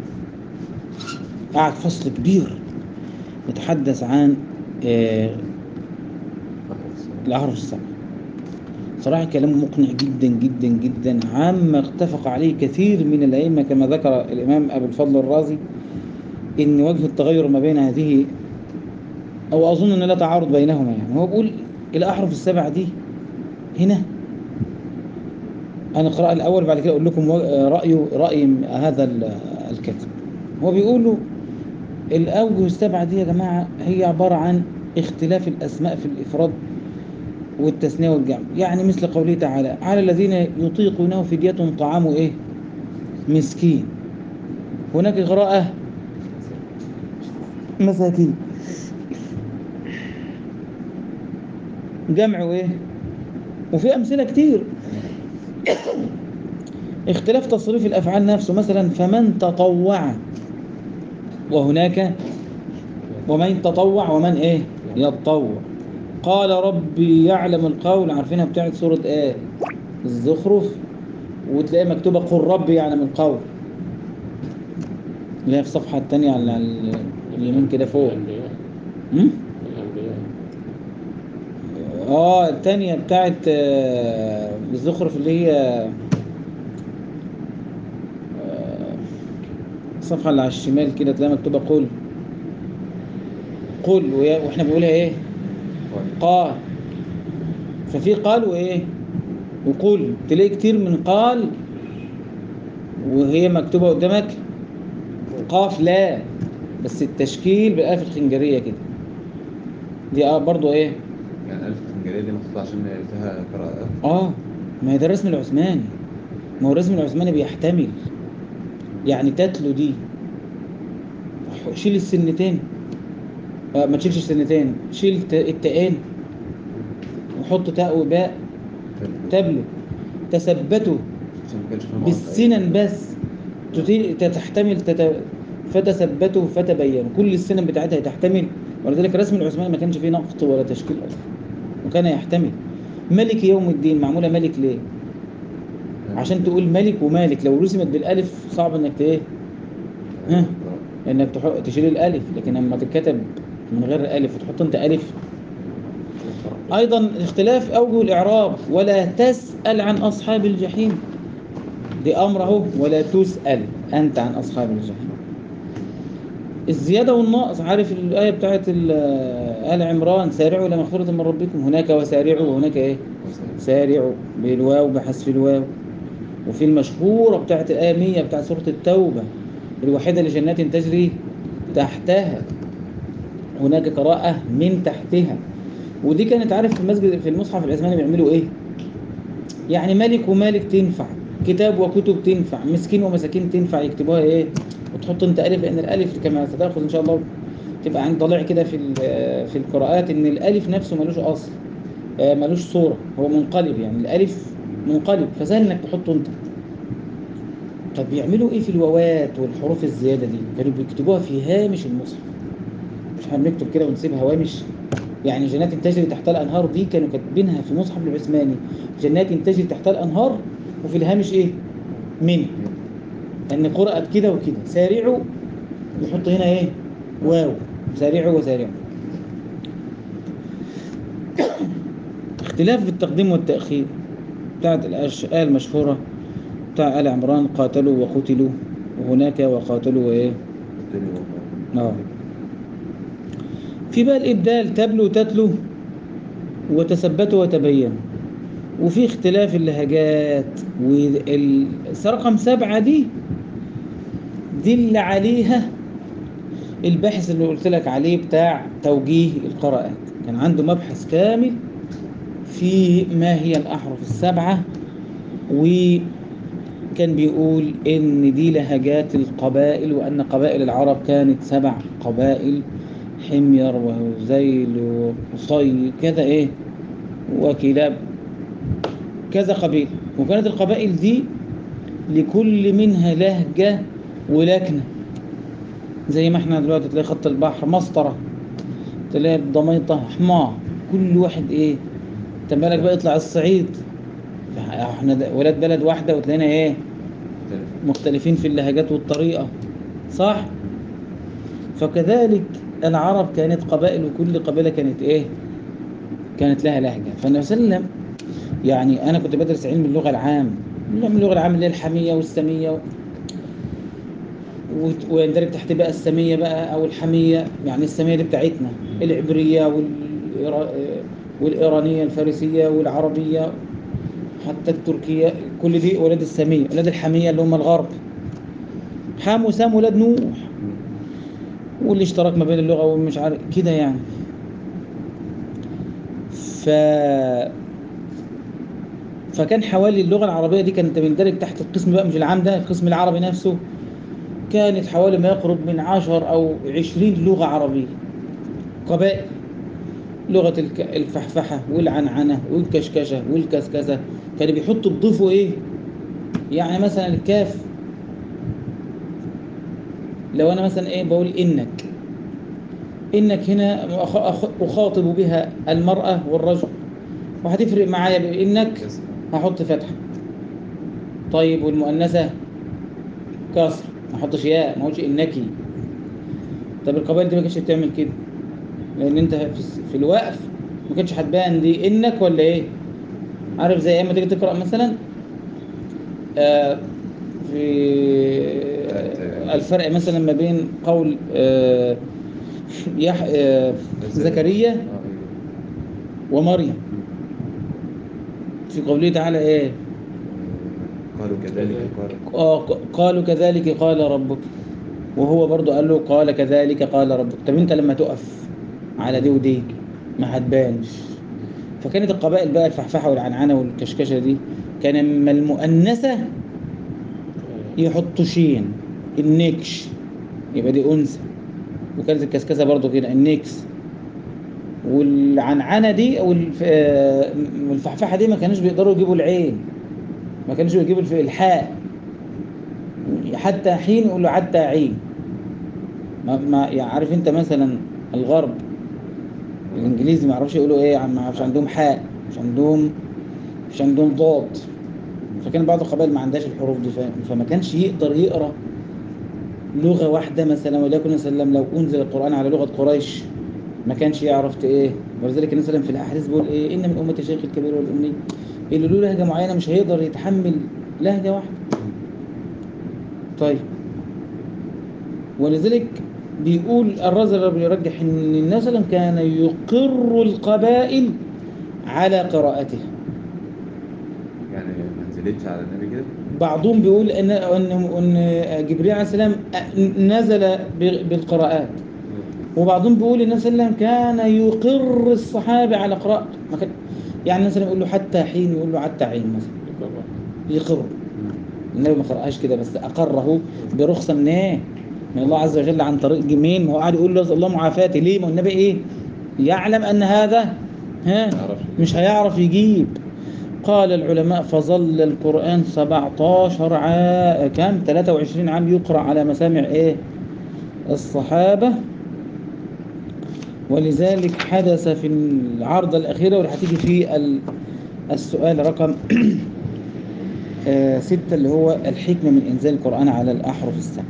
قعد فصل كبير يتحدث عن آه، الأحرف السبعة صراحة كلامه مقنع جدا جدا جدا عما اتفق عليه كثير من الأئمة كما ذكر الإمام أبو الفضل الرازي إن وجه التغير ما بين هذه أو أظن أن لا تعارض بينهما يعني هو بيقول الأحرف السبعة دي هنا أنا أقرأ الأول بعد كده أقول لكم رأي رأي هذا ال- الكاتب هو بيقولوا الأوجه السبعة دي يا جماعة هي عبارة عن اختلاف الأسماء في الإفراد والتثنية والجمع يعني مثل قوله تعالى على الذين يطيقونه فدية طعام إيه مسكين هناك قراءة مساكين جمع إيه وفي أمثلة كتير اختلاف تصريف الأفعال نفسه مثلا فمن تطوع وهناك ومن تطوع ومن ايه يتطوع قال ربي يعلم القول عارفينها بتاعت سورة ايه الزخرف وتلاقي مكتوبة قل ربي يعلم القول اللي هي في الصفحة التانية على ال- اليمين كده فوق الأنبياء م? الأنبياء اه التانية بتاعت آه، الزخرف اللي هي آه، الصفحة اللي على الشمال كده تلاقي مكتوبة قل قل ويا- واحنا بنقولها ايه قال ففي قال وايه وقل تلاقي كتير من قال وهي مكتوبة قدامك قاف لا بس التشكيل بالالف الخنجرية كده دي اه برضو ايه يعني ألف الخنجرية دي محطوطة عشان فيها قراءة اه ما هي ده الرسم العثماني ما هو الرسم العثماني بيحتمل يعني تتلو دي شيل السنتين آه ما تشيلش السنتين شيل ت- التاءين وحط تاء وباء تبلو تثبتوا عشان ما كانش فيها مواقع. بالسنن بس تطيل تحتمل تت... فتثبتوا فتبينوا كل السنن بتاعتها تحتمل ولذلك الرسم العثماني ما كانش فيه نقط ولا تشكيل اصلا وكان يحتمل ملك يوم الدين معموله ملك ليه عشان تقول ملك ومالك لو رسمت بالالف صعب انك ت- ايه ها انك تح- تشيل الالف لكن لما تتكتب من غير الف وتحط انت الف ايضا اختلاف اوجه الاعراب ولا تسال عن اصحاب الجحيم دي امر اهو ولا تسال انت عن اصحاب الجحيم الزياده والنقص عارف الايه بتاعت ال- ال عمران سارعوا الى مغفره من ربكم هناك وسارعوا وهناك ايه سارعوا بالواو بحذف الواو وفي المشهورة بتاعت الآية 100 بتاعت سورة التوبة الوحيدة لجنات تجري تحتها هناك قراءة من تحتها ودي كانت عارف في المسجد في المصحف العثماني بيعملوا ايه يعني ملك ومالك تنفع كتاب وكتب تنفع مسكين ومساكين تنفع يكتبوها ايه وتحط انت الف لان الالف كما ستاخذ ان شاء الله تبقى عند ضليع كده في ال- في القراءات ان الالف نفسه ملوش اصل آه، ملوش صوره هو منقلب يعني الالف منقلب فسهل انك تحطه انت طب بيعملوا ايه في الواوات والحروف الزياده دي كانوا بيكتبوها في هامش المصحف مش احنا بنكتب كده ونسيبها هوامش يعني جنات تجري تحت الانهار دي كانوا كاتبينها في مصحف العثماني جنات تجري تحت الانهار وفي الهامش ايه من ان قرأت كده وكده سارعوا يحط هنا ايه واو سارعوا وسارعوا اختلاف في التقديم والتأخير بتاعت الآش- الآية المشهورة بتاع آل عمران قاتلوا وقتلوا وهناك وقاتلوا وإيه الدنيا والله. اه في بقى الإبدال تبلو تتلو وتثبتوا وتبينوا وفي اختلاف اللهجات والرقم سبعة دي دي اللي عليها الباحث اللي قلت لك عليه بتاع توجيه القراءات كان عنده مبحث كامل في ما هي الأحرف السبعة وكان بيقول إن دي لهجات القبائل وأن قبائل العرب كانت سبع قبائل حمير وهزيل وقصي كذا إيه وكلاب كذا قبيلة وكانت القبائل دي لكل منها لهجة ولكنة زي ما احنا دلوقتي تلاقي خط البحر مسطرة تلاقي الضميطة حمار كل واحد ايه انت بالك بقى يطلع الصعيد احنا د- ولاد بلد واحدة وتلاقينا ايه مختلف. مختلفين في اللهجات والطريقة صح؟ فكذلك العرب كانت قبائل وكل قبيلة كانت ايه؟ كانت لها لهجة فالنبي صلى الله عليه وسلم يعني أنا كنت بدرس علم اللغة العام علم اللغة العام اللي هي الحمية والسمية و... وت- ويندرج تحت بقى السمية بقى أو الحمية يعني السمية دي بتاعتنا العبرية والإيرا... والإيرانية الفارسية والعربية حتى التركية كل دي ولاد السمية ولاد الحمية اللي هم الغرب حام وسام ولاد نوح والاشتراك ما بين اللغة ومش عارف كده يعني ف فكان حوالي اللغة العربية دي كانت بندرج تحت القسم بقى مش العام ده القسم العربي نفسه كانت حوالي ما يقرب من عشر أو عشرين لغة عربية قبائل لغة الك- الفحفحة والعنعنة والكشكشة والكسكسة كانوا بيحطوا بضيفوا إيه يعني مثلا الكاف لو أنا مثلا إيه بقول إنك إنك هنا أخ- أخ- أخاطب بها المرأة والرجل وهتفرق معايا بإنك كسر. هحط فتحة طيب والمؤنثة كسر ما احطش ياء ما اقولش انكي طب القبائل دي ما كانتش بتعمل كده لان انت في, الس- في الوقف ما كانتش هتبان دي انك ولا ايه عارف زي اما تيجي تقرا مثلا آه في آه، الفرق مثلا ما بين قول آه يح آه زكريا اه ايوه ومريم في قوله تعالى ايه قالوا كذلك قال آه، ق- قالوا كذلك قال ربك وهو برضو قال له قال كذلك قال ربك طب انت لما تقف على دي ودي ما هتبانش فكانت القبائل بقى الفحفحه والعنعنه والكشكشه دي كان اما المؤنثه يحطوا شين النكش يبقى دي انثى وكانت الكسكسه برضو كده النكس والعنعنه دي او الف- آه، الفحفحه دي ما كانوش بيقدروا يجيبوا العين ما كانوش بيجيبوا الف- الحاء حتى حين يقول له حتى عين ما, ما يعني عارف انت مثلا الغرب الانجليزي ما يعرفش يقولوا ايه عم- ما يعرفش عندهم حاء مش عندهم مش عندهم ضاد فكان بعض القبائل ما عندهاش الحروف دي ف- فما كانش يقدر يقرا لغه واحده مثلا وليكن مثلا لو انزل القران على لغه قريش ما كانش يعرف ت- ايه ولذلك النبي صلى الله عليه وسلم في الاحاديث بيقول ايه ان من امتي شيخ الكبير والامي اللي له لهجه معينه مش هيقدر يتحمل لهجه واحده طيب ولذلك بيقول الرازي بيرجح ان النبي صلى الله عليه وسلم كان يقر القبائل على قراءتها يعني ما نزلتش على النبي كده بعضهم بيقول ان ان ان جبريل عليه السلام نزل ب- بالقراءات وبعضهم بيقول ان النبي صلى الله عليه وسلم كان يقر الصحابه على قراءته ما كان- يعني مثلا يقول له حتى حين يقول له حتى عين مثلا يقر النبي ما قرأهاش كده بس أقره برخصة من إيه؟ من الله عز وجل عن طريق مين؟ ما هو قاعد يقول له الله معافاتي ليه؟ ما هو النبي إيه؟ يعلم أن هذا ها يعرف. مش هيعرف يجيب قال العلماء فظل القرآن 17 عام كام 23 عام يقرأ على مسامع إيه؟ الصحابة ولذلك حدث في العرضة الأخيرة واللي هتيجي في ال- السؤال رقم آه، ستة اللي هو الحكمة من إنزال القرآن على الأحرف السبع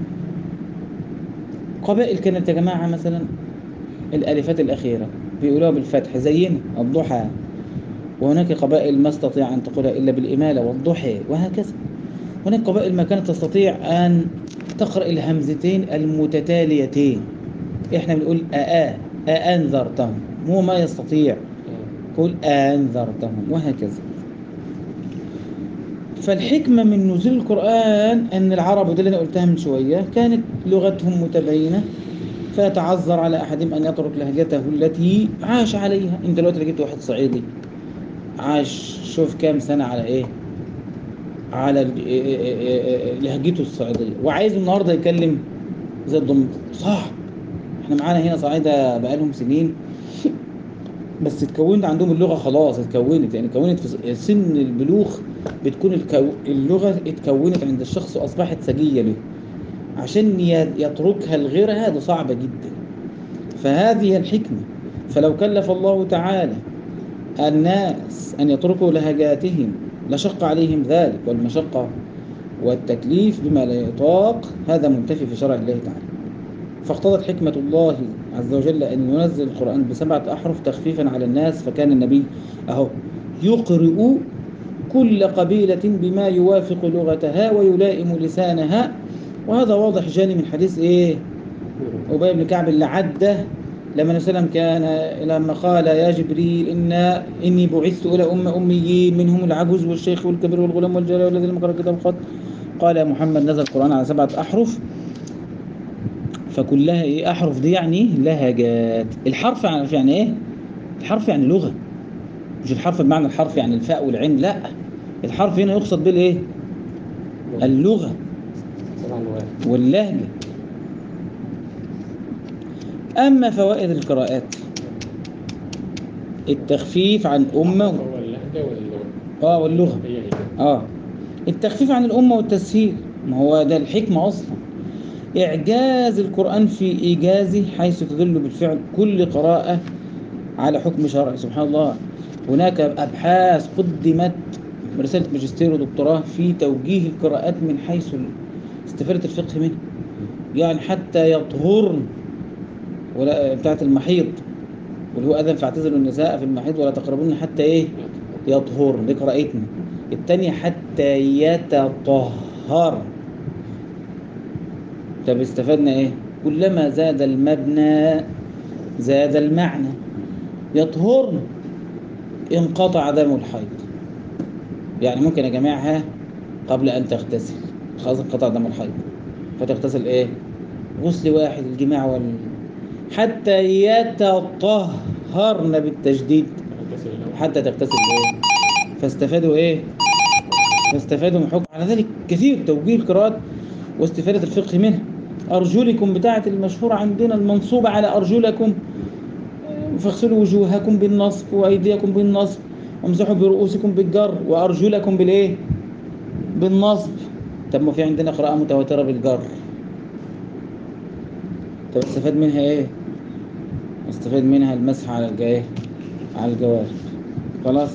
قبائل كانت يا جماعة مثلا الألفات الأخيرة بيقولوها بالفتح زينا الضحى وهناك قبائل ما استطيع أن تقولها إلا بالإمالة والضحى وهكذا هناك قبائل ما كانت تستطيع أن تقرأ الهمزتين المتتاليتين إحنا بنقول أآ أأنذرتهم هو ما يستطيع قل أنذرتهم وهكذا فالحكمة من نزول القرآن أن العرب وده اللي أنا قلتها من شوية كانت لغتهم متباينة فيتعذر على أحدهم أن يترك لهجته التي عاش عليها أنت دلوقتي لقيت واحد صعيدي عاش شوف كام سنة على إيه على ال- إيه- إيه- إيه- إيه- لهجته الصعيدية وعايز النهاردة يكلم زي الضم صح احنا معانا هنا صعيدة بقالهم سنين بس اتكونت عندهم اللغة خلاص اتكونت يعني اتكونت في سن البلوغ بتكون الكو... اللغة اتكونت عند الشخص وأصبحت سجية له عشان ي- يتركها لغيرها ده صعبة جدا فهذه هي الحكمة فلو كلف الله تعالى الناس أن يتركوا لهجاتهم لشق عليهم ذلك والمشقة والتكليف بما لا يطاق هذا منتفي في شرع الله تعالى فاقتضت حكمة الله عز وجل أن ينزل القرآن بسبعة أحرف تخفيفا على الناس فكان النبي أهو يقرئ كل قبيلة بما يوافق لغتها ويلائم لسانها وهذا واضح جاني من حديث إيه أبي بن كعب اللي عدى لما النبي صلى الله عليه وسلم كان لما قال يا جبريل إن إني بعثت إلى أم أميين منهم العجوز والشيخ والكبير والغلام والجارية والذي لم يقرأ كتاب الخط قال يا محمد نزل القرآن على سبعة أحرف فكلها ايه احرف دي يعني لهجات الحرف يعني يعني ايه الحرف يعني لغه مش الحرف بمعنى الحرف يعني الفاء والعين لا الحرف هنا يقصد بالايه اللغه سبع لغات واللهجه اما فوائد القراءات التخفيف عن امه هو اللهجة واللغة اه واللغه هي هي اه التخفيف عن الأمة والتسهيل ما هو ده الحكمة أصلا إعجاز القرآن في إيجازه حيث تدل بالفعل كل قراءة على حكم شرعي سبحان الله هناك أبحاث قدمت رسالة ماجستير ودكتوراه في توجيه القراءات من حيث استفادة الفقه منه يعني حتى يطهرن ولا بتاعت المحيض واللي هو أذن فاعتزلوا النساء في المحيض ولا تقربون حتى إيه يطهر دي قراءتنا التانية حتى يتطهر طب استفدنا ايه كلما زاد المبنى زاد المعنى يطهرن انقطع دم الحيض يعني ممكن اجمعها قبل ان تغتسل خلاص انقطع دم الحيض فتغتسل ايه غسل واحد الجماع وال حتى يتطهرن بالتجديد تغتسل الأول. حتى تغتسل ايه فاستفادوا ايه فاستفادوا من حكم على ذلك كثير توجيه القراءات واستفادة الفقه منها أرجلكم بتاعة المشهورة عندنا المنصوبة على أرجلكم فاغسلوا وجوهكم بالنصب وأيديكم بالنصب وامسحوا برؤوسكم بالجر وأرجلكم بالإيه؟ بالنصب طب ما في عندنا قراءة متواترة بالجر طب استفاد منها إيه؟ استفاد منها المسح على الجاه على الجوارح خلاص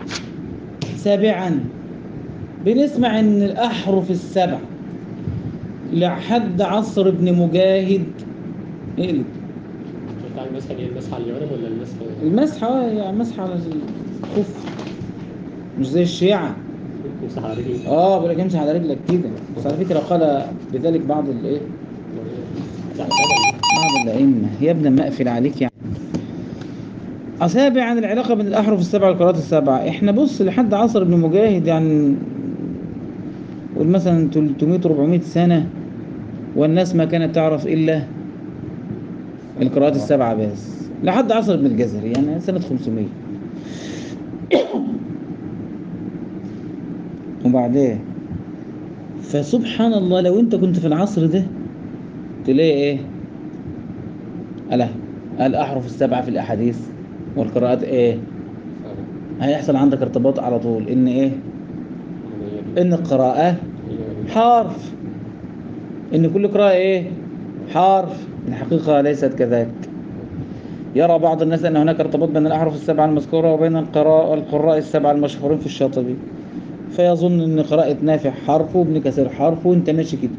سابعا بنسمع ان الاحرف السبع لحد عصر ابن مجاهد اقلب بتاع المسح دي المسح على الجوانب ولا المسح المسح اه يعني مسح على الخف مش زي الشيعة المسح على رجلي اه بقول لك امسح على رجلك كده بس على فكرة قال بذلك بعض الايه مسح على الجبل. بعض الأئمة يا ابن ما أقفل عليك يعني سابعا العلاقة بين الأحرف السبعة والقراءات السبعة احنا بص لحد عصر ابن مجاهد يعني قول مثلا 300 400 سنة والناس ما كانت تعرف إلا القراءات السبعة بس لحد عصر ابن الجزري يعني سنة 500 وبعدين فسبحان الله لو انت كنت في العصر ده تلاقي ايه ألا الأحرف السبعة في الأحاديث والقراءات ايه هيحصل عندك ارتباط على طول ان ايه ان القراءة حرف ان كل قراءة ايه حرف الحقيقة ليست كذلك يرى بعض الناس ان هناك ارتباط بين الاحرف السبعة المذكورة وبين القراء القراء السبعة المشهورين في الشاطبي فيظن ان قراءة نافع حرف وابن كثير حرف وانت ماشي كده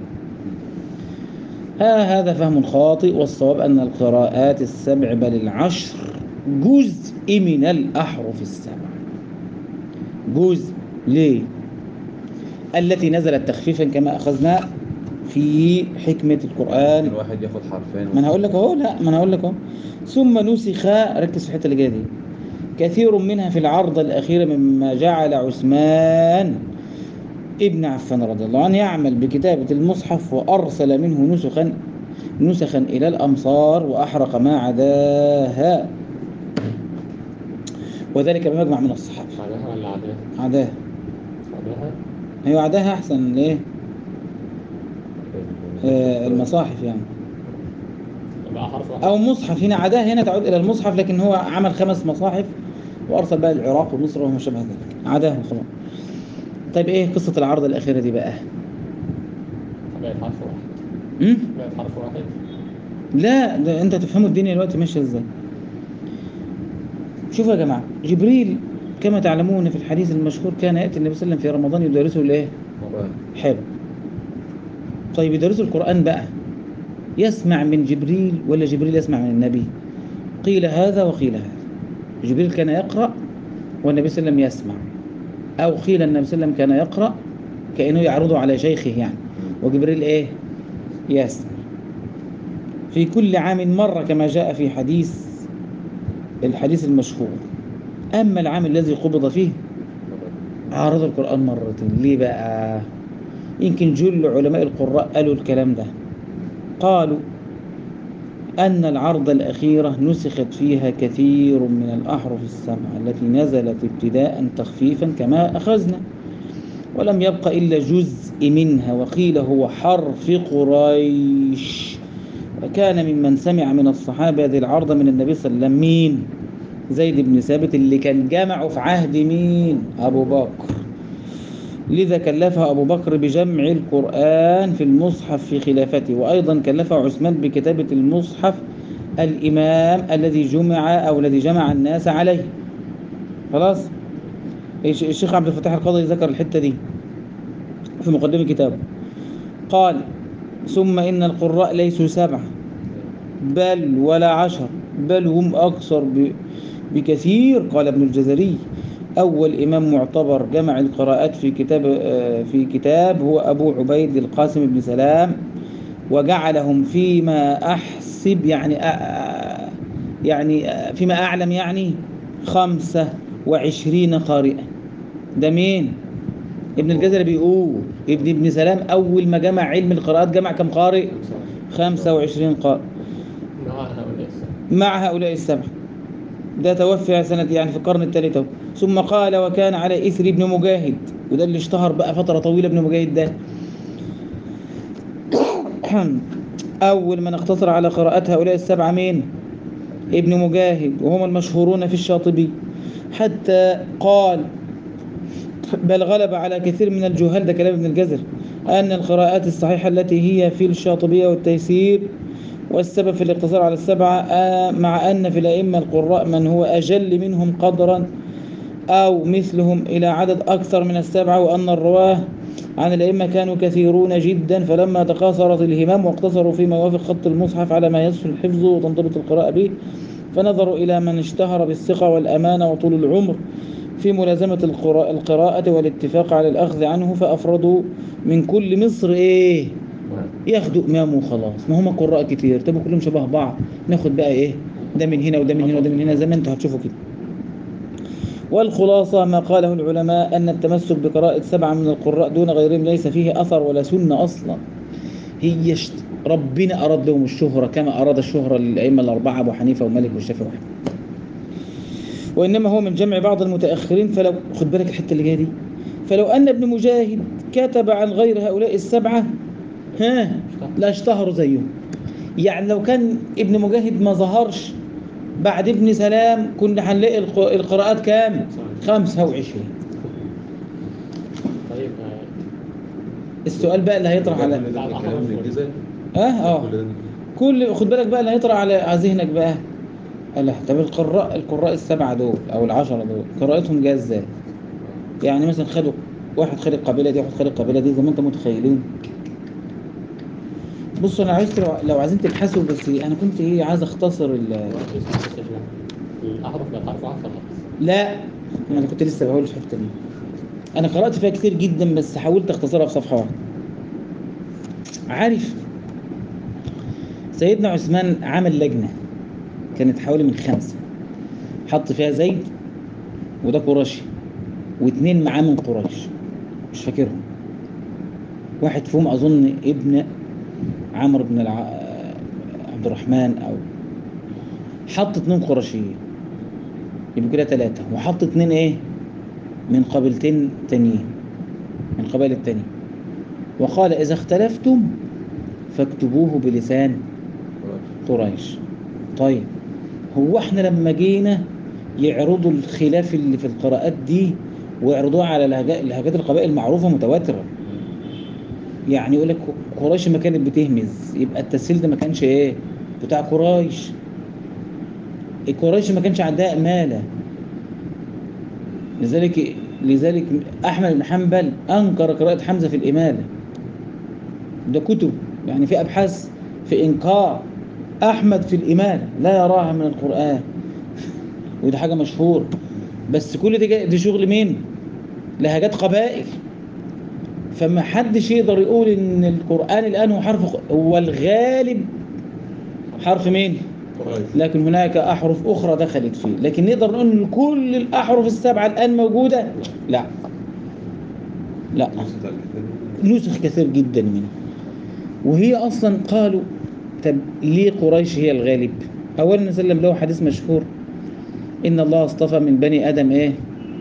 ها هذا فهم خاطئ والصواب ان القراءات السبع بل العشر جزء من الاحرف السبع جزء ليه التي نزلت تخفيفا كما اخذنا في حكمة القرآن الواحد ياخد حرفين ما انا هقول لك اهو لا ما انا هقول لك اهو ثم نسخ ركز في الحته اللي جايه دي كثير منها في العرض الاخيره مما جعل عثمان ابن عفان رضي الله عنه يعمل بكتابه المصحف وارسل منه نسخا نسخا الى الامصار واحرق ما عداها وذلك بمجمع من الصحابه بعدها ولا عداها؟ عداها بعدها هي عداها احسن ليه آه المصاحف يعني يبقى حرف واحد او مصحف هنا عداه هنا تعود الى المصحف لكن هو عمل خمس مصاحف وارسل بقى العراق ومصر وما شابه ذلك عداه خلاص طيب ايه قصه العرض الاخيره دي بقى بقت حرف واحد م? بقت حرف واحد لا ده انت تفهموا الدنيا دلوقتي ماشيه ازاي شوفوا يا جماعه جبريل كما تعلمون في الحديث المشهور كان ياتي النبي صلى الله عليه وسلم في رمضان يدرسه الايه قرآن. حلو طيب يدرسوا القرآن بقى يسمع من جبريل ولا جبريل يسمع من النبي قيل هذا وقيل هذا جبريل كان يقرأ والنبي صلى الله عليه وسلم يسمع أو قيل النبي صلى الله عليه وسلم كان يقرأ كأنه يعرضه على شيخه يعني وجبريل إيه يسمع في كل عام مرة كما جاء في حديث الحديث المشهور أما العام الذي قبض فيه عارض القرآن مرتين ليه بقى يمكن جل علماء القراء قالوا الكلام ده قالوا أن العرض الأخيرة نسخت فيها كثير من الأحرف السبعة التي نزلت ابتداء تخفيفا كما أخذنا ولم يبق إلا جزء منها وقيل هو حرف قريش وكان ممن سمع من الصحابة هذه العرض من النبي صلى الله عليه وسلم مين زيد بن ثابت اللي كان جمعه في عهد مين أبو بكر لذا كلفه أبو بكر بجمع القرآن في المصحف في خلافته وأيضا كلفه عثمان بكتابة المصحف الإمام الذي جمع أو الذي جمع الناس عليه خلاص الش- الشيخ عبد الفتاح القاضي ذكر الحتة دي في مقدمة كتابه قال ثم إن القراء ليسوا سبعة بل ولا عشر بل هم أكثر ب- بكثير قال ابن الجزري أول إمام معتبر جمع القراءات في كتاب آه، في كتاب هو أبو عبيد القاسم بن سلام وجعلهم فيما أحسب يعني آه، يعني آه، فيما أعلم يعني خمسة وعشرين قارئا ده مين؟ ابن الجزري بيقول ابن ابن سلام أول ما جمع علم القراءات جمع كم قارئ؟ خمسة وعشرين قارئ مع هؤلاء السبعة مع هؤلاء السبعة ده توفي سنة يعني في القرن الثالث أهو. ثم قال وكان على إثر ابن مجاهد وده اللي اشتهر بقى فترة طويلة ابن مجاهد ده أول من اقتصر على قراءة هؤلاء السبعة مين؟ ابن مجاهد وهم المشهورون في الشاطبي حتى قال بل غلب على كثير من الجهال ده كلام ابن الجزر أن القراءات الصحيحة التي هي في الشاطبية والتيسير والسبب في الاقتصار على السبعة آه، مع أن في الأئمة القراء من هو أجل منهم قدرا أو مثلهم إلى عدد أكثر من السبعة وأن الرواه عن الأئمة كانوا كثيرون جدا فلما تقاصرت الهمام واقتصروا فيما يوافق خط المصحف على ما يسهل حفظه وتنضبط القراءة به فنظروا إلى من اشتهر بالثقة والأمانة وطول العمر في ملازمة القراء- القراءة والاتفاق على الأخذ عنه فأفردوا من كل مصر إيه ياخدوا إمام وخلاص ما هم قراء كتير طب كلهم شبه بعض ناخد بقى إيه ده من هنا وده من هنا وده من هنا زي ما انتوا هتشوفوا كده والخلاصة ما قاله العلماء أن التمسك بقراءة سبعة من القراء دون غيرهم ليس فيه أثر ولا سنة أصلا هي شت... ربنا أراد لهم الشهرة كما أراد الشهرة للأئمة الأربعة أبو حنيفة ومالك والشافعي وأحمد وإنما هو من جمع بعض المتأخرين فلو خد بالك الحتة اللي جاية دي فلو أن ابن مجاهد كتب عن غير هؤلاء السبعة ها لا اشتهروا زيهم يعني لو كان ابن مجاهد ما ظهرش بعد ابن سلام كنا هنلاقي الق- القراءات كام؟ 25 طيب آه، السؤال بقى اللي هيطرح على كل ده الكلام من الجزء اه اه كل ده كل خد بالك بقى اللي هيطرح على على ذهنك بقى الله طب القراء القراء السبعة دول أو العشرة دول قراءتهم جايه ازاي؟ يعني مثلا خدوا واحد خد القبيلة دي واحد خد القبيلة دي زي ما انتم متخيلين بصوا انا عايز لو, لو عايزين تبحثوا بس انا كنت ايه عايز اختصر ال وقت اسمه السجن. الأحرف بقت حرف واحد خلاص لا انا كنت لسه بقول في حته دي انا قرات فيها كتير جدا بس حاولت اختصرها في صفحه واحده عارف سيدنا عثمان عمل لجنه كانت حوالي من خمسه حط فيها زيد وده قرشي واتنين معاه من قريش مش فاكرهم واحد فيهم اظن ابن عمرو بن الع... عبد الرحمن او حط اتنين قرشيين يبقوا كده ثلاثة وحط اتنين ايه من قبيلتين تانيين من قبائل التانية وقال إذا اختلفتم فاكتبوه بلسان قريش طيب هو احنا لما جينا يعرضوا الخلاف اللي في القراءات دي ويعرضوها على لهجات لهجات القبائل المعروفة متواترة يعني يقول لك قريش ما كانت بتهمز يبقى التسهيل ده ما كانش ايه بتاع قريش قريش ما كانش عندها إمالة لذلك لذلك أحمد بن حنبل أنكر قراءة حمزة في الإمالة ده كتب يعني في أبحاث في إنكار أحمد في الإمالة لا يراها من القرآن وده حاجة مشهور بس كل ده جاي- ده شغل مين؟ لهجات قبائل فما حدش يقدر يقول إن القرآن الآن هو حرف هو الغالب حرف مين؟ قريش لكن هناك أحرف أخرى دخلت فيه لكن نقدر نقول إن كل الأحرف السبعة الآن موجودة لا لا نص بتاع الكتاب. نسخ كثير جدا منها وهي أصلا قالوا طب ليه قريش هي الغالب أولا النبي صلى الله عليه وسلم له حديث مشهور إن الله اصطفى من بني آدم إيه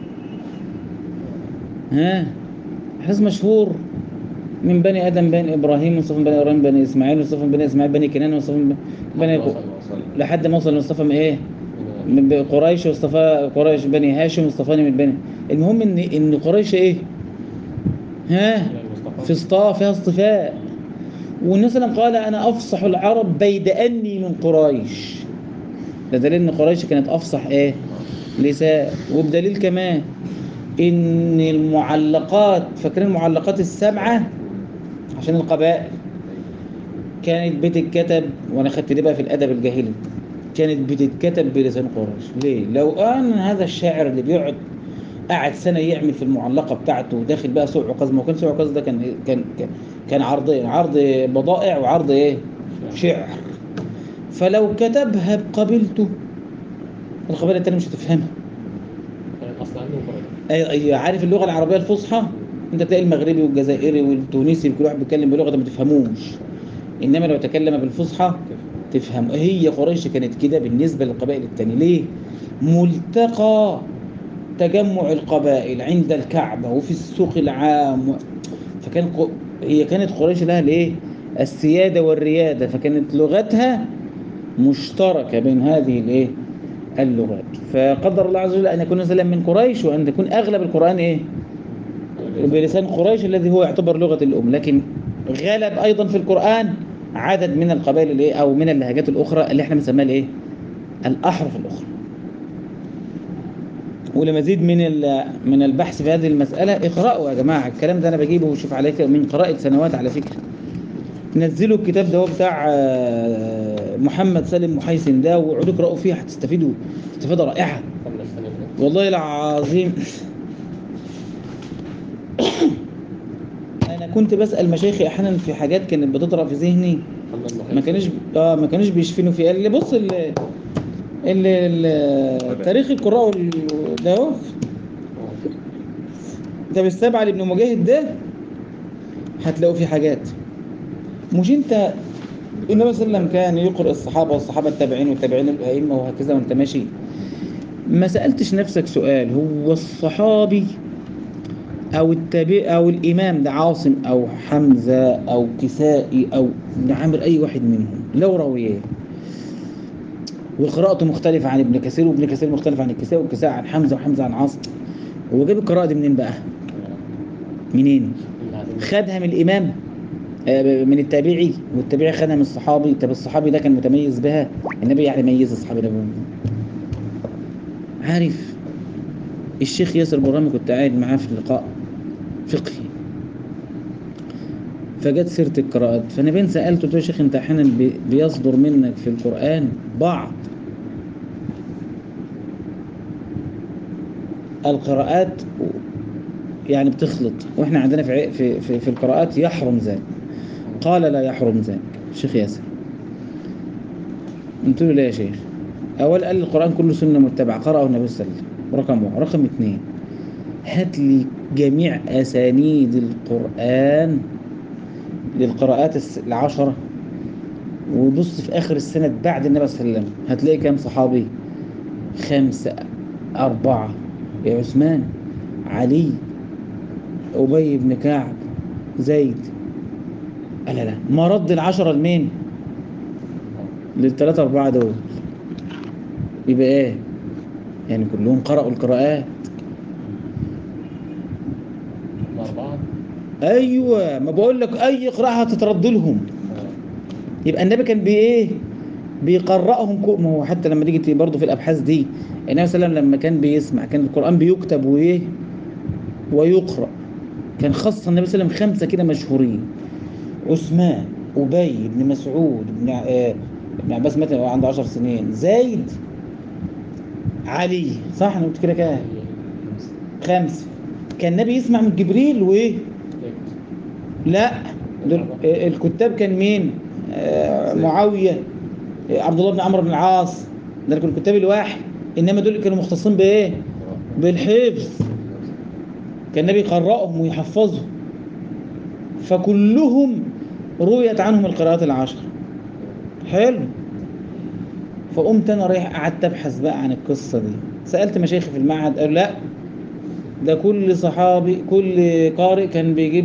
ها حديث مشهور من بني آدم بني إبراهيم وصفى من بني إبراهيم بني إسماعيل وصفى من بني إسماعيل بني كنان وصفى من بني وصل- وصل. لحد ما وصل مصطفى من ايه من- من قريش واصطفى قريش بني هاشم واصطفاني من بني المهم ان ان قريش ايه ها المصطفى. في اصطفاء فيها اصطفاء والنبي صلى الله عليه وسلم قال انا افصح العرب بيد اني من قريش ده دليل ان قريش كانت افصح ايه لسان وبدليل كمان ان المعلقات فاكرين المعلقات السبعه عشان القبائل كانت بتتكتب وانا خدت دي بقى في الادب الجاهلي كانت بتتكتب بلسان قريش ليه لو ان هذا الشاعر اللي بيقعد قعد سنه يعمل في المعلقه بتاعته وداخل بقى سوق عكاظ ما هو كان سوق عكاظ ده كان كان كان, كان عرضين عرض بضائع وعرض ايه شعر فلو كتبها بقبيلته القبيله التانيه مش هتفهمها كان الأصل عنده قريش أي أي عارف اللغه العربيه الفصحى انت تلاقي المغربي والجزائري والتونسي كل واحد بيتكلم بلغه ما تفهموش انما لو تكلم بالفصحى تفهم هي قريش كانت كده بالنسبه للقبائل التانية ليه ملتقى تجمع القبائل عند الكعبه وفي السوق العام فكان ق- هي كانت قريش لها الايه السياده والرياده فكانت لغتها مشتركه بين هذه الايه اللغات فقدر الله عز وجل ان يكون مثلا من قريش وان تكون اغلب القران ايه بلسان قريش الذي هو يعتبر لغه الام لكن غلب ايضا في القران عدد من القبائل الايه او من اللهجات الاخرى اللي احنا بنسميها الايه الاحرف الاخرى ولمزيد من ال- من البحث في هذه المساله اقرأوا يا جماعه الكلام ده انا بجيبه وشوف عليك من قراءه سنوات على فكره نزلوا الكتاب ده هو بتاع آه، محمد سالم محيسن ده واقعدوا اقرأوا فيه هتستفيدوا استفاده رائعه قبل السنة اللي والله العظيم انا كنت بسال مشايخي احيانا في حاجات كانت بتطرأ في ذهني محمد محيط. ما كانوش اه ما كانوش بيشفنوا فيها اللي بص ال ال- ال- تاريخ القراء وال- ده اهو ده بالسبعه لابن مجاهد ده هتلاقوا فيه حاجات مش انت النبي صلى الله عليه وسلم كان يقرأ الصحابه والصحابه التابعين والتابعين الائمه وهكذا وانت ماشي ما سألتش نفسك سؤال هو الصحابي او التابع او الامام ده عاصم او حمزه او كسائي او ابن عامر اي واحد منهم لو روياه وقراءته مختلفة عن ابن كثير وابن كثير مختلف عن الكسائي والكسائي عن حمزة وحمزة عن عاصم هو جاب القراءة دي منين بقى؟ منين؟ خدها من الإمام آه، من التابعي والتابعي خدها من الصحابي طب الصحابي ده كان متميز بها النبي يعني ميز الصحابي ده بهم. عارف الشيخ ياسر برامي كنت قاعد معاه في لقاء فقهي فجت سيرة القراءات فأنا بين سألته قلت له يا شيخ أنت أحيانا بي- بيصدر منك في القرآن بعض القراءات يعني بتخلط واحنا عندنا في عي- في في, في القراءات يحرم ذلك قال لا يحرم ذلك الشيخ ياسر قلت له لا يا شيخ أول قال القرآن كله سنة متبعة قرأه النبي صلى الله عليه وسلم رقم واحد رقم اثنين هات لي جميع أسانيد القرآن للقراءات الس- العشرة وبص في آخر السند بعد النبي صلى الله عليه وسلم هتلاقي كام صحابي خمسة أربعة يا عثمان علي أبي بن كعب زيد لا لا ما رد العشرة لمين للثلاثة أربعة دول يبقى إيه يعني كلهم قرأوا القراءات الأربعة أيوة ما بقول لك أي قراءة هتترد لهم يبقى النبي كان بي ايه بيقرأهم كو ما هو حتى لما تيجي برضه في الابحاث دي النبي صلى الله عليه وسلم لما كان بيسمع كان القرآن بيكتب وايه ويقرأ كان خاصة النبي صلى الله عليه وسلم خمسة كده مشهورين عثمان أبي بن مسعود بن ع- آه، ابن عباس مات وهو عنده 10 سنين زيد علي صح انا قلت كده كده خمسة كان النبي يسمع من جبريل وايه لا دول آه، الكتاب كان مين آه، معاوية آه، عبد الله بن عمرو بن العاص ده كانوا الكتاب الواحد انما دول كانوا مختصين بايه بالحفظ كان النبي يقرأهم ويحفظهم فكلهم رويت عنهم القراءات العشر حلو فقمت انا رايح قعدت ابحث بقى عن القصه دي سالت مشايخي في المعهد قالوا لا ده كل صحابي كل قارئ كان بيجيب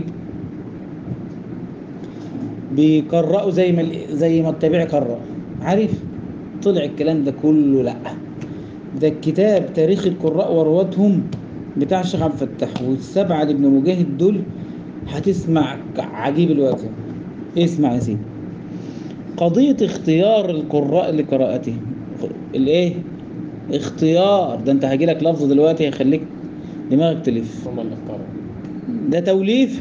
بيقرأوا زي ما ال- زي ما التابعي قرأ عارف طلع الكلام ده كله لا ده الكتاب تاريخ القراء ورواتهم بتاع الشيخ عبد الفتاح والسبعه لابن مجاهد دول هتسمع عجيب الوقت اسمع يا سيدي قضية اختيار القراء لقراءته الايه اختيار ده انت هجيلك لفظ دلوقتي هيخليك دماغك تلف هم اللي اختاروا ده توليف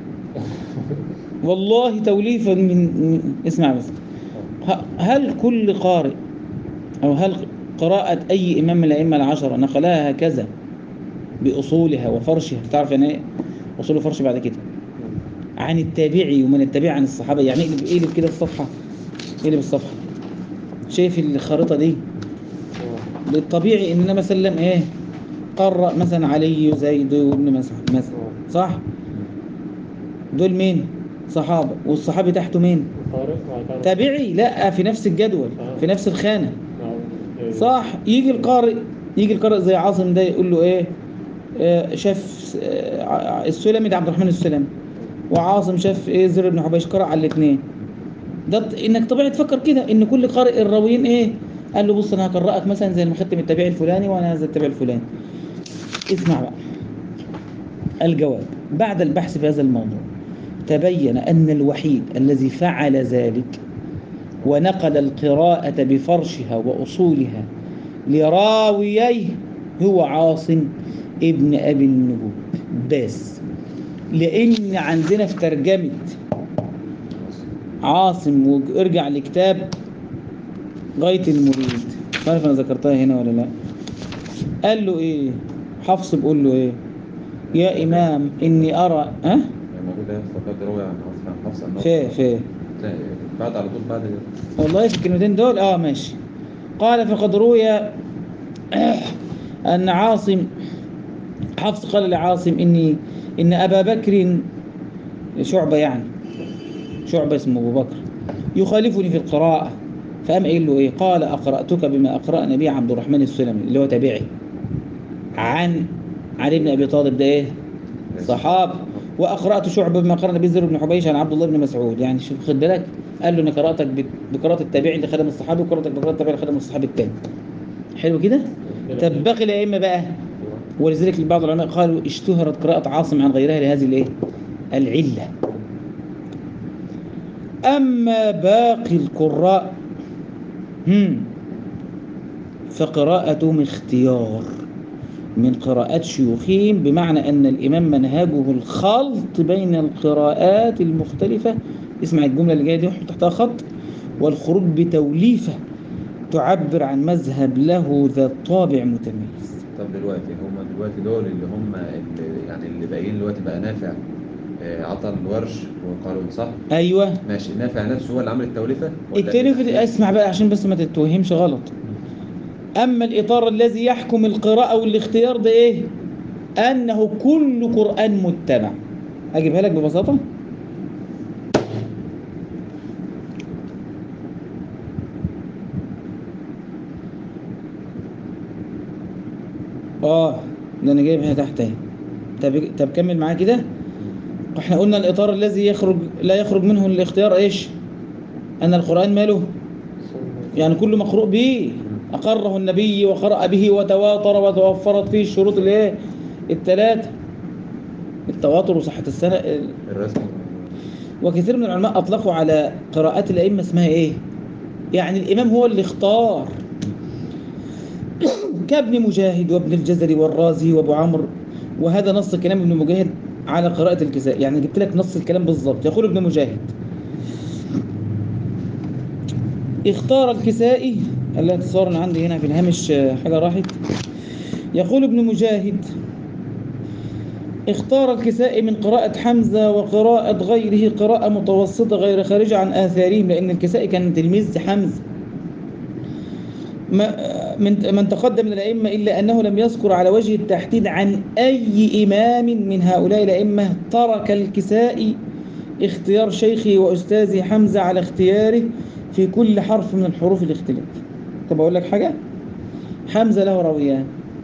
والله توليف من, من اسمع بس ه- هل كل قارئ أو هل قراءة أي إمام من الأئمة العشرة نقلها هكذا بأصولها وفرشها تعرف يعني إيه أصول وفرش بعد كده عن التابعي ومن التابعي عن الصحابة يعني اقلب اقلب كده الصفحة اقلب الصفحة شايف الخريطة دي بالطبيعي إننا مثلا إيه قرأ مثلا علي وزيد وابن مسعود مثلا صح دول مين صحابة والصحابي تحته مين قارئ وقارئ. تابعي لا في نفس الجدول في نفس الخانة نعم. صح يجي القارئ يجي القارئ زي عاصم ده يقول له ايه آه، شاف آه، ع- السلمي ده عبد الرحمن السلمي وعاصم شاف ايه زر بن حبيش قرأ على الاثنين ده ط- انك طبيعي تفكر كده ان كل قارئ الراويين ايه قال له بص انا هقرأك مثلا زي ما خدت من التابعي الفلاني وانا هذا التابعي الفلاني اسمع بقى الجواب بعد البحث في هذا الموضوع تبين أن الوحيد الذي فعل ذلك ونقل القراءة بفرشها وأصولها لراوييه هو عاصم ابن أبي النجود بس لأن عندنا في ترجمة عاصم وارجع لكتاب غاية المريد مش عارف أنا ذكرتها هنا ولا لا قال له إيه حفص بيقول له إيه يا إمام إني أرى ها يعني موجود ده فقط روي عن عن حفص عن في في لا، بعد على طول بعد والله في الكلمتين دول اه ماشي قال فقد روي ان عاصم حفص قال لعاصم اني ان ابا بكر شعبه يعني شعبه اسمه ابو بكر يخالفني في القراءه فقام قايل له ايه قال اقراتك بما اقرانا به عبد الرحمن السلمي اللي هو تابعي عن علي بن ابي طالب ده ايه صحابة وأقرأت شعبة بما قرأ به زر بن حبيش عن عبد الله بن مسعود يعني شوف خد بالك قال له أنا قراءتك بت- بقراءة التابعي اللي خدم الصحابي وقراءتك بقراءة التابعي اللي خدم الصحابي التاني حلو كده؟ طب باقي الأئمة بقى ولذلك بعض العلماء قالوا اشتهرت قراءة عاصم عن غيرها لهذه الايه؟ العلة. أما باقي القراء هم فقراءتهم اختيار من قراءات شيوخهم بمعنى أن الإمام منهجه الخلط بين القراءات المختلفة اسمع الجملة اللي جاية دي وحط تحتها خط والخروج بتوليفة تعبر عن مذهب له ذات طابع متميز طب دلوقتي هم دلوقتي دول اللي هم اللي يعني اللي باقيين دلوقتي بقى نافع آه، عطى الورش وقارون صح؟ أيوه ماشي نافع نفسه هو اللي عمل التوليفة؟ ولا التوليفة دي- اسمع بقى عشان بس ما تتوهمش غلط أما الإطار الذي يحكم القراءة والاختيار ده إيه؟ أنه كل قرآن متبع أجيبها لك ببساطة آه ده أنا جايبها تحت أهي طب طب كمل معايا كده احنا قلنا الإطار الذي يخرج لا يخرج منه الاختيار إيش؟ أن القرآن ماله يعني كل مقروء به أقره النبي وقرأ به وتواتر وتوفرت فيه الشروط الايه الثلاثة التواتر وصحة السنة الرسم وكثير من العلماء أطلقوا على قراءات الأئمة اسمها إيه يعني الإمام هو اللي اختار كابن مجاهد وابن الجزري والرازي وابو عمرو وهذا نص كلام ابن مجاهد على قراءة الكساء يعني جبت لك نص الكلام بالظبط يقول ابن مجاهد اختار الكسائي التي صار عندي هنا في الهامش آه، حاجة راحت يقول ابن مجاهد اختار الكسائي من قراءة حمزة وقراءة غيره قراءة متوسطة غير خارجة عن آثارهم لأن الكسائي كان تلميذ حمزة ما من من تقدم من الأئمة إلا أنه لم يذكر على وجه التحديد عن أي إمام من هؤلاء الأئمة ترك الكسائي اختيار شيخي وأستاذي حمزة على اختياره في كل حرف من الحروف الاختلاف طب أقول لك حاجة حمزة له راويان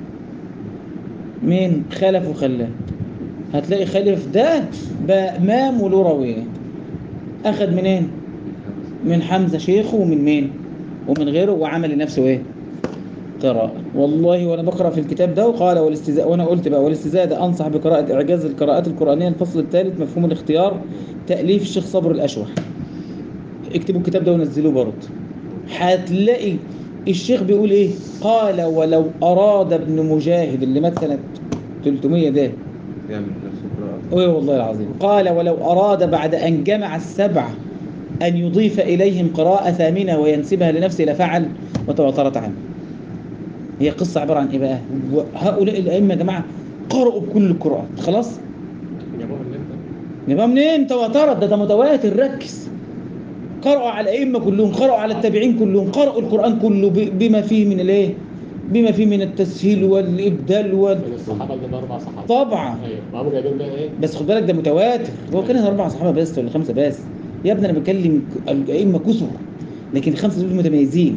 مين خلف وخلاد هتلاقي خلف ده بأمام وله راويان أخذ منين من حمزة شيخه ومن مين ومن غيره وعمل لنفسه ايه قراءة والله وانا بقرا في الكتاب ده وقال والاستزاء وانا قلت بقى والاستزاء ده انصح بقراءة اعجاز القراءات القرآنية الفصل الثالث مفهوم الاختيار تأليف الشيخ صبر الأشوح اكتبوا الكتاب ده ونزلوه برضه هتلاقي الشيخ بيقول ايه قال ولو اراد ابن مجاهد اللي مات سنة 300 ده يعمل نفس القراءة ايه والله العظيم قال ولو أراد بعد أن جمع السبع أن يضيف إليهم قراءة ثامنة وينسبها لنفسه لفعل وتواترت عنه هي قصة عبارة عن إيه بقى هؤلاء الأئمة يا جماعة قرأوا بكل القراءات خلاص جابوها من امتى؟ يبقى منين تواترت ده ده متواتر ركز قرأوا على الأئمة كلهم قرأوا على التابعين كلهم قرأوا القرآن كله ب- بما فيه من الإيه بما فيه من التسهيل والإبدال وال... من الصحابه اللي اربع صحابه طبعا ايوه ما هم جايبين بقى ايه؟ بس خد بالك ده متواتر هو كان اربع صحابه بس ولا خمسه بس يا ابني انا بكلم ك- الائمه كثر لكن الخمسه دول متميزين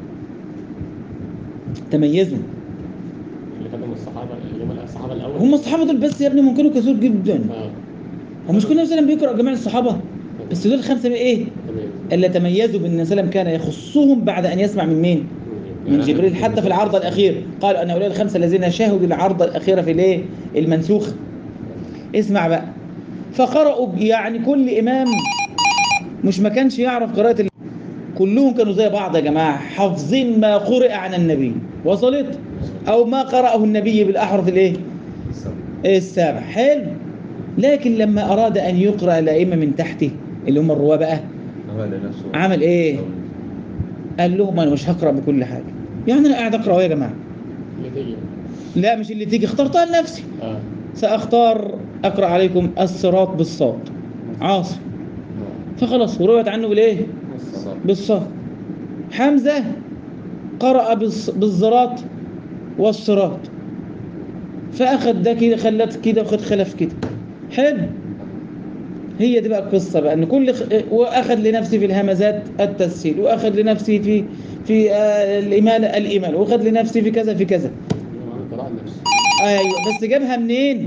تميزوا اللي كانوا من الصحابه اللي هم الصحابه الاول هم الصحابه دول بس يا ابني ممكن كثير جدا اه هو مش كل النبي صلى الله عليه وسلم بيقرا جميع الصحابه بس دول الخمسه بقى ايه تمام اللي تميزوا بان النبي صلى الله عليه وسلم كان يخصهم بعد ان يسمع من مين من جبريل حتى في العرض الاخير قال ان هؤلاء الخمسه الذين شاهدوا العرض الاخيره في الايه المنسوخ اسمع بقى فقرأوا ب- يعني كل امام مش ما كانش يعرف قراءة ال... كلهم كانوا زي بعض يا جماعة حافظين ما قرئ عن النبي وصلت او ما قرأه النبي بالاحرف الايه السبع. السابع حلو لكن لما اراد ان يقرأ الائمة من تحته اللي هم الرواه بقى عمل لنفسه عمل ايه قال لهم انا مش هقرأ بكل حاجة يعني انا قاعد اقرأ أهو يا جماعة اللي تيجي لا مش اللي تيجي اخترتها لنفسي اه سأختار أقرأ عليكم الصراط بالصاد عاصم فخلاص ورويت عنه بالإيه؟ الصبر. بالصاد حمزة قرأ بالص- بالزراط والصراط فأخذ ده كده خلت كده وخد خلف كده حلو هي دي بقى القصة بقى إن كل خ... وأخذ لنفسي في الهمزات التسهيل وأخذ لنفسي في في آه الإمالة الإمالة وأخذ لنفسي في كذا في كذا قراءة النفس ايوه بس جابها منين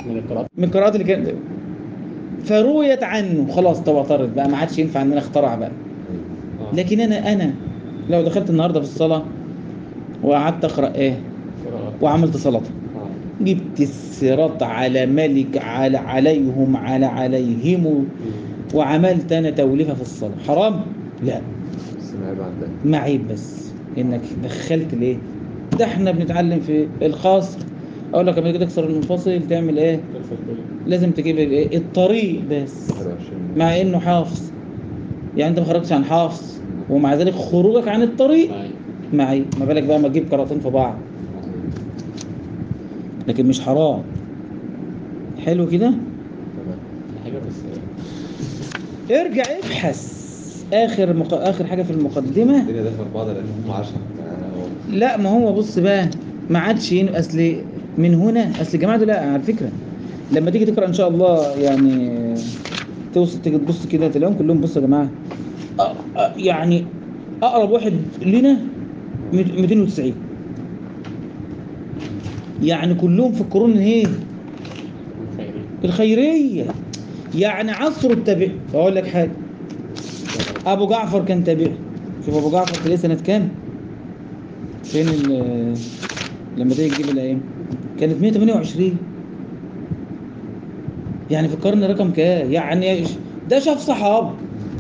من القراءات من القراءات اللي كانت فرويت عنه خلاص تواترت بقى ما عادش ينفع ان انا اخترع بقى آه. لكن انا انا لو دخلت النهارده في الصلاه وقعدت اقرا ايه قراءات وعملت صلاه آه. جبت الصراط على ملك على عليهم على عليهم مم. وعملت انا توليفه في الصلاه حرام لا بس ما عيب عندك ما عيب بس انك دخلت الايه ده احنا بنتعلم في القصر اقول لك لما تيجي تكسر المنفصل تعمل ايه تكسر كل لازم تجيب الايه الطريق بس 21 مع انه حافظ يعني انت ما خرجتش عن حافظ ومع ذلك خروجك عن الطريق معي معي ما بالك بقى ما تجيب قراءتين في بعض لكن مش حرام حلو كده تمام حاجة بس ارجع ابحث اخر مق... اخر حاجه في المقدمه الدنيا داخله في بعض لان هم 10 لا ما هو بص بقى ما عادش ين- اصل من هنا اصل الجماعه دول لا على فكره لما تيجي تقرا ان شاء الله يعني توصل تيجي تبص كده تلاقيهم كلهم بصوا يا جماعه أ- أ- يعني اقرب واحد لنا 290 يعني كلهم في القرون الايه خيري الخيريه يعني عصر التابع اقول لك حاجه ابو جعفر كان تابعي شوف ابو جعفر كان ليه سنه كام فين ال- لما تيجي تجيب الايام كانت 128 يعني في القرن رقم كام يعني ده شاف صحابه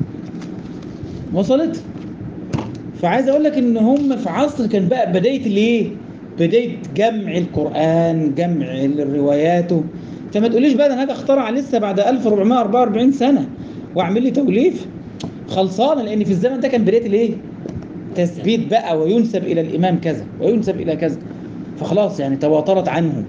وصلت فعايز اقول لك ان هم في عصر كان بقى بدايه الايه بدايه جمع القران جمع رواياته فما تقوليش بقى ده انا هاجي اخترع لسه بعد 1444 سنه واعمل لي توليف خلصانه لان في الزمن ده كان بدايه الايه تثبيت بقى وينسب الى الامام كذا وينسب الى كذا فخلاص يعني تواترت عنهم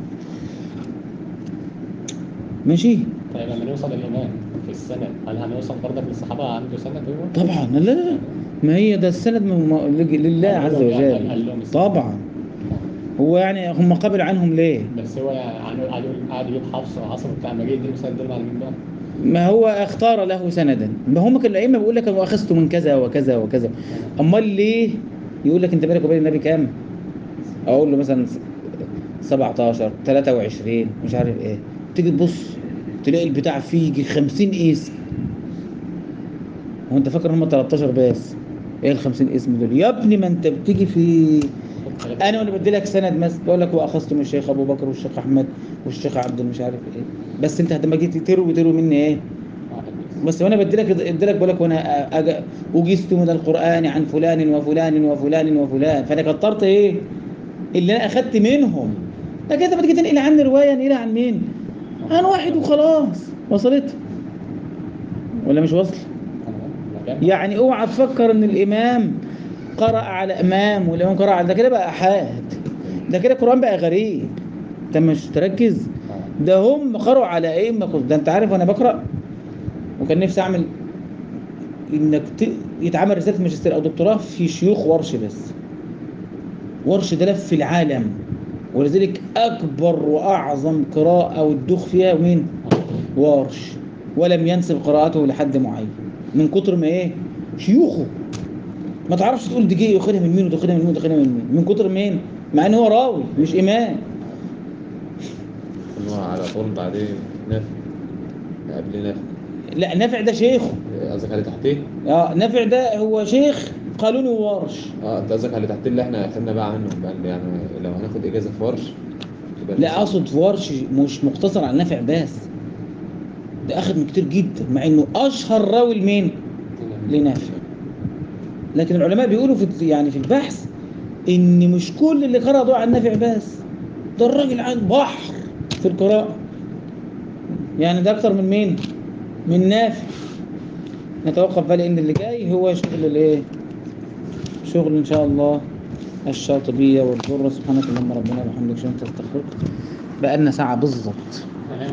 ماشي طيب لما نوصل للإمام في السنة هل هنوصل برضك للصحابة عنده سنة هو؟ طبعا لا لا لا ما هي ده السند من م- لج- لله عز قال وجل لهم السنة. طبعا هو يعني هم قبل عنهم ليه بس هو يعني قعد يقول- قعد يجيب حفص وعاصم بتاع مجيد دي مثلا دول على مين بقى؟ ما هو اختار له سندا ما هم كانوا الائمه بيقول لك واخذت من كذا وكذا وكذا امال ليه يقول لك انت بالك وبين النبي كام اقول له مثلا 17 23 مش عارف ايه تيجي تبص تلاقي البتاع فيه يجي 50 اسم هو انت فاكر هم 13 بس ايه ال 50 اسم دول يا ابني ما انت بتيجي في انا وانا بدي لك سند مثلا بقول لك واخذت من الشيخ ابو بكر والشيخ احمد والشيخ عبد مش عارف ايه بس انت لما جيت تروي تروي مني ايه بس وانا بدي لك ادي لك بقول لك وانا أج- اجزت من القران عن فلان وفلان وفلان وفلان فانا كترت ايه اللي انا اخدت منهم لكن انت بتيجي تنقل عني روايه نقلها عن مين عن واحد وخلاص وصلت ولا مش واصل يعني اوعى تفكر ان الامام قرأ على امام والامام قرأ على ده كده بقى احاد ده كده القران بقى غريب انت مش تركز ده هم قرأوا على ائمه ده انت عارف وانا بقرأ وكان نفسي اعمل انك ت... يتعمل رساله ماجستير او دكتوراه في شيوخ ورش بس ورش ده لف في العالم ولذلك اكبر واعظم قراءه والدوخ فيها مين ورش ولم ينسب قراءته لحد معين من كتر ما ايه شيوخه ما تعرفش تقول دي جه واخدها من مين وده واخدها من مين وده واخدها من مين من كتر مين مع ان هو راوي مش امام اللي هو على طول بعدين نافع قبل نافع لا نافع ده شيخه قصدك على اللي تحتيه؟ اه نافع ده هو شيخ قالوني وورش اه انت قصدك على اللي تحتيه اللي احنا خدنا بقى عنه بقى اللي يعني لو هناخد اجازه في ورش يبقى لا اقصد ورش مش مقتصر على نافع بس ده اخد من كتير جدا مع انه اشهر راوي لمين لنافع لكن العلماء بيقولوا في يعني في البحث ان مش كل اللي قرأ دعاء عن نافع بس ده الراجل عنده بحر في القراءة يعني ده اكتر من مين من نافع نتوقف بقى لان اللي جاي هو شغل الايه شغل ان شاء الله الشاطبية والذرة سبحانك اللهم ربنا وبحمدك شكرا تستغفرك بقالنا ساعة بالظبط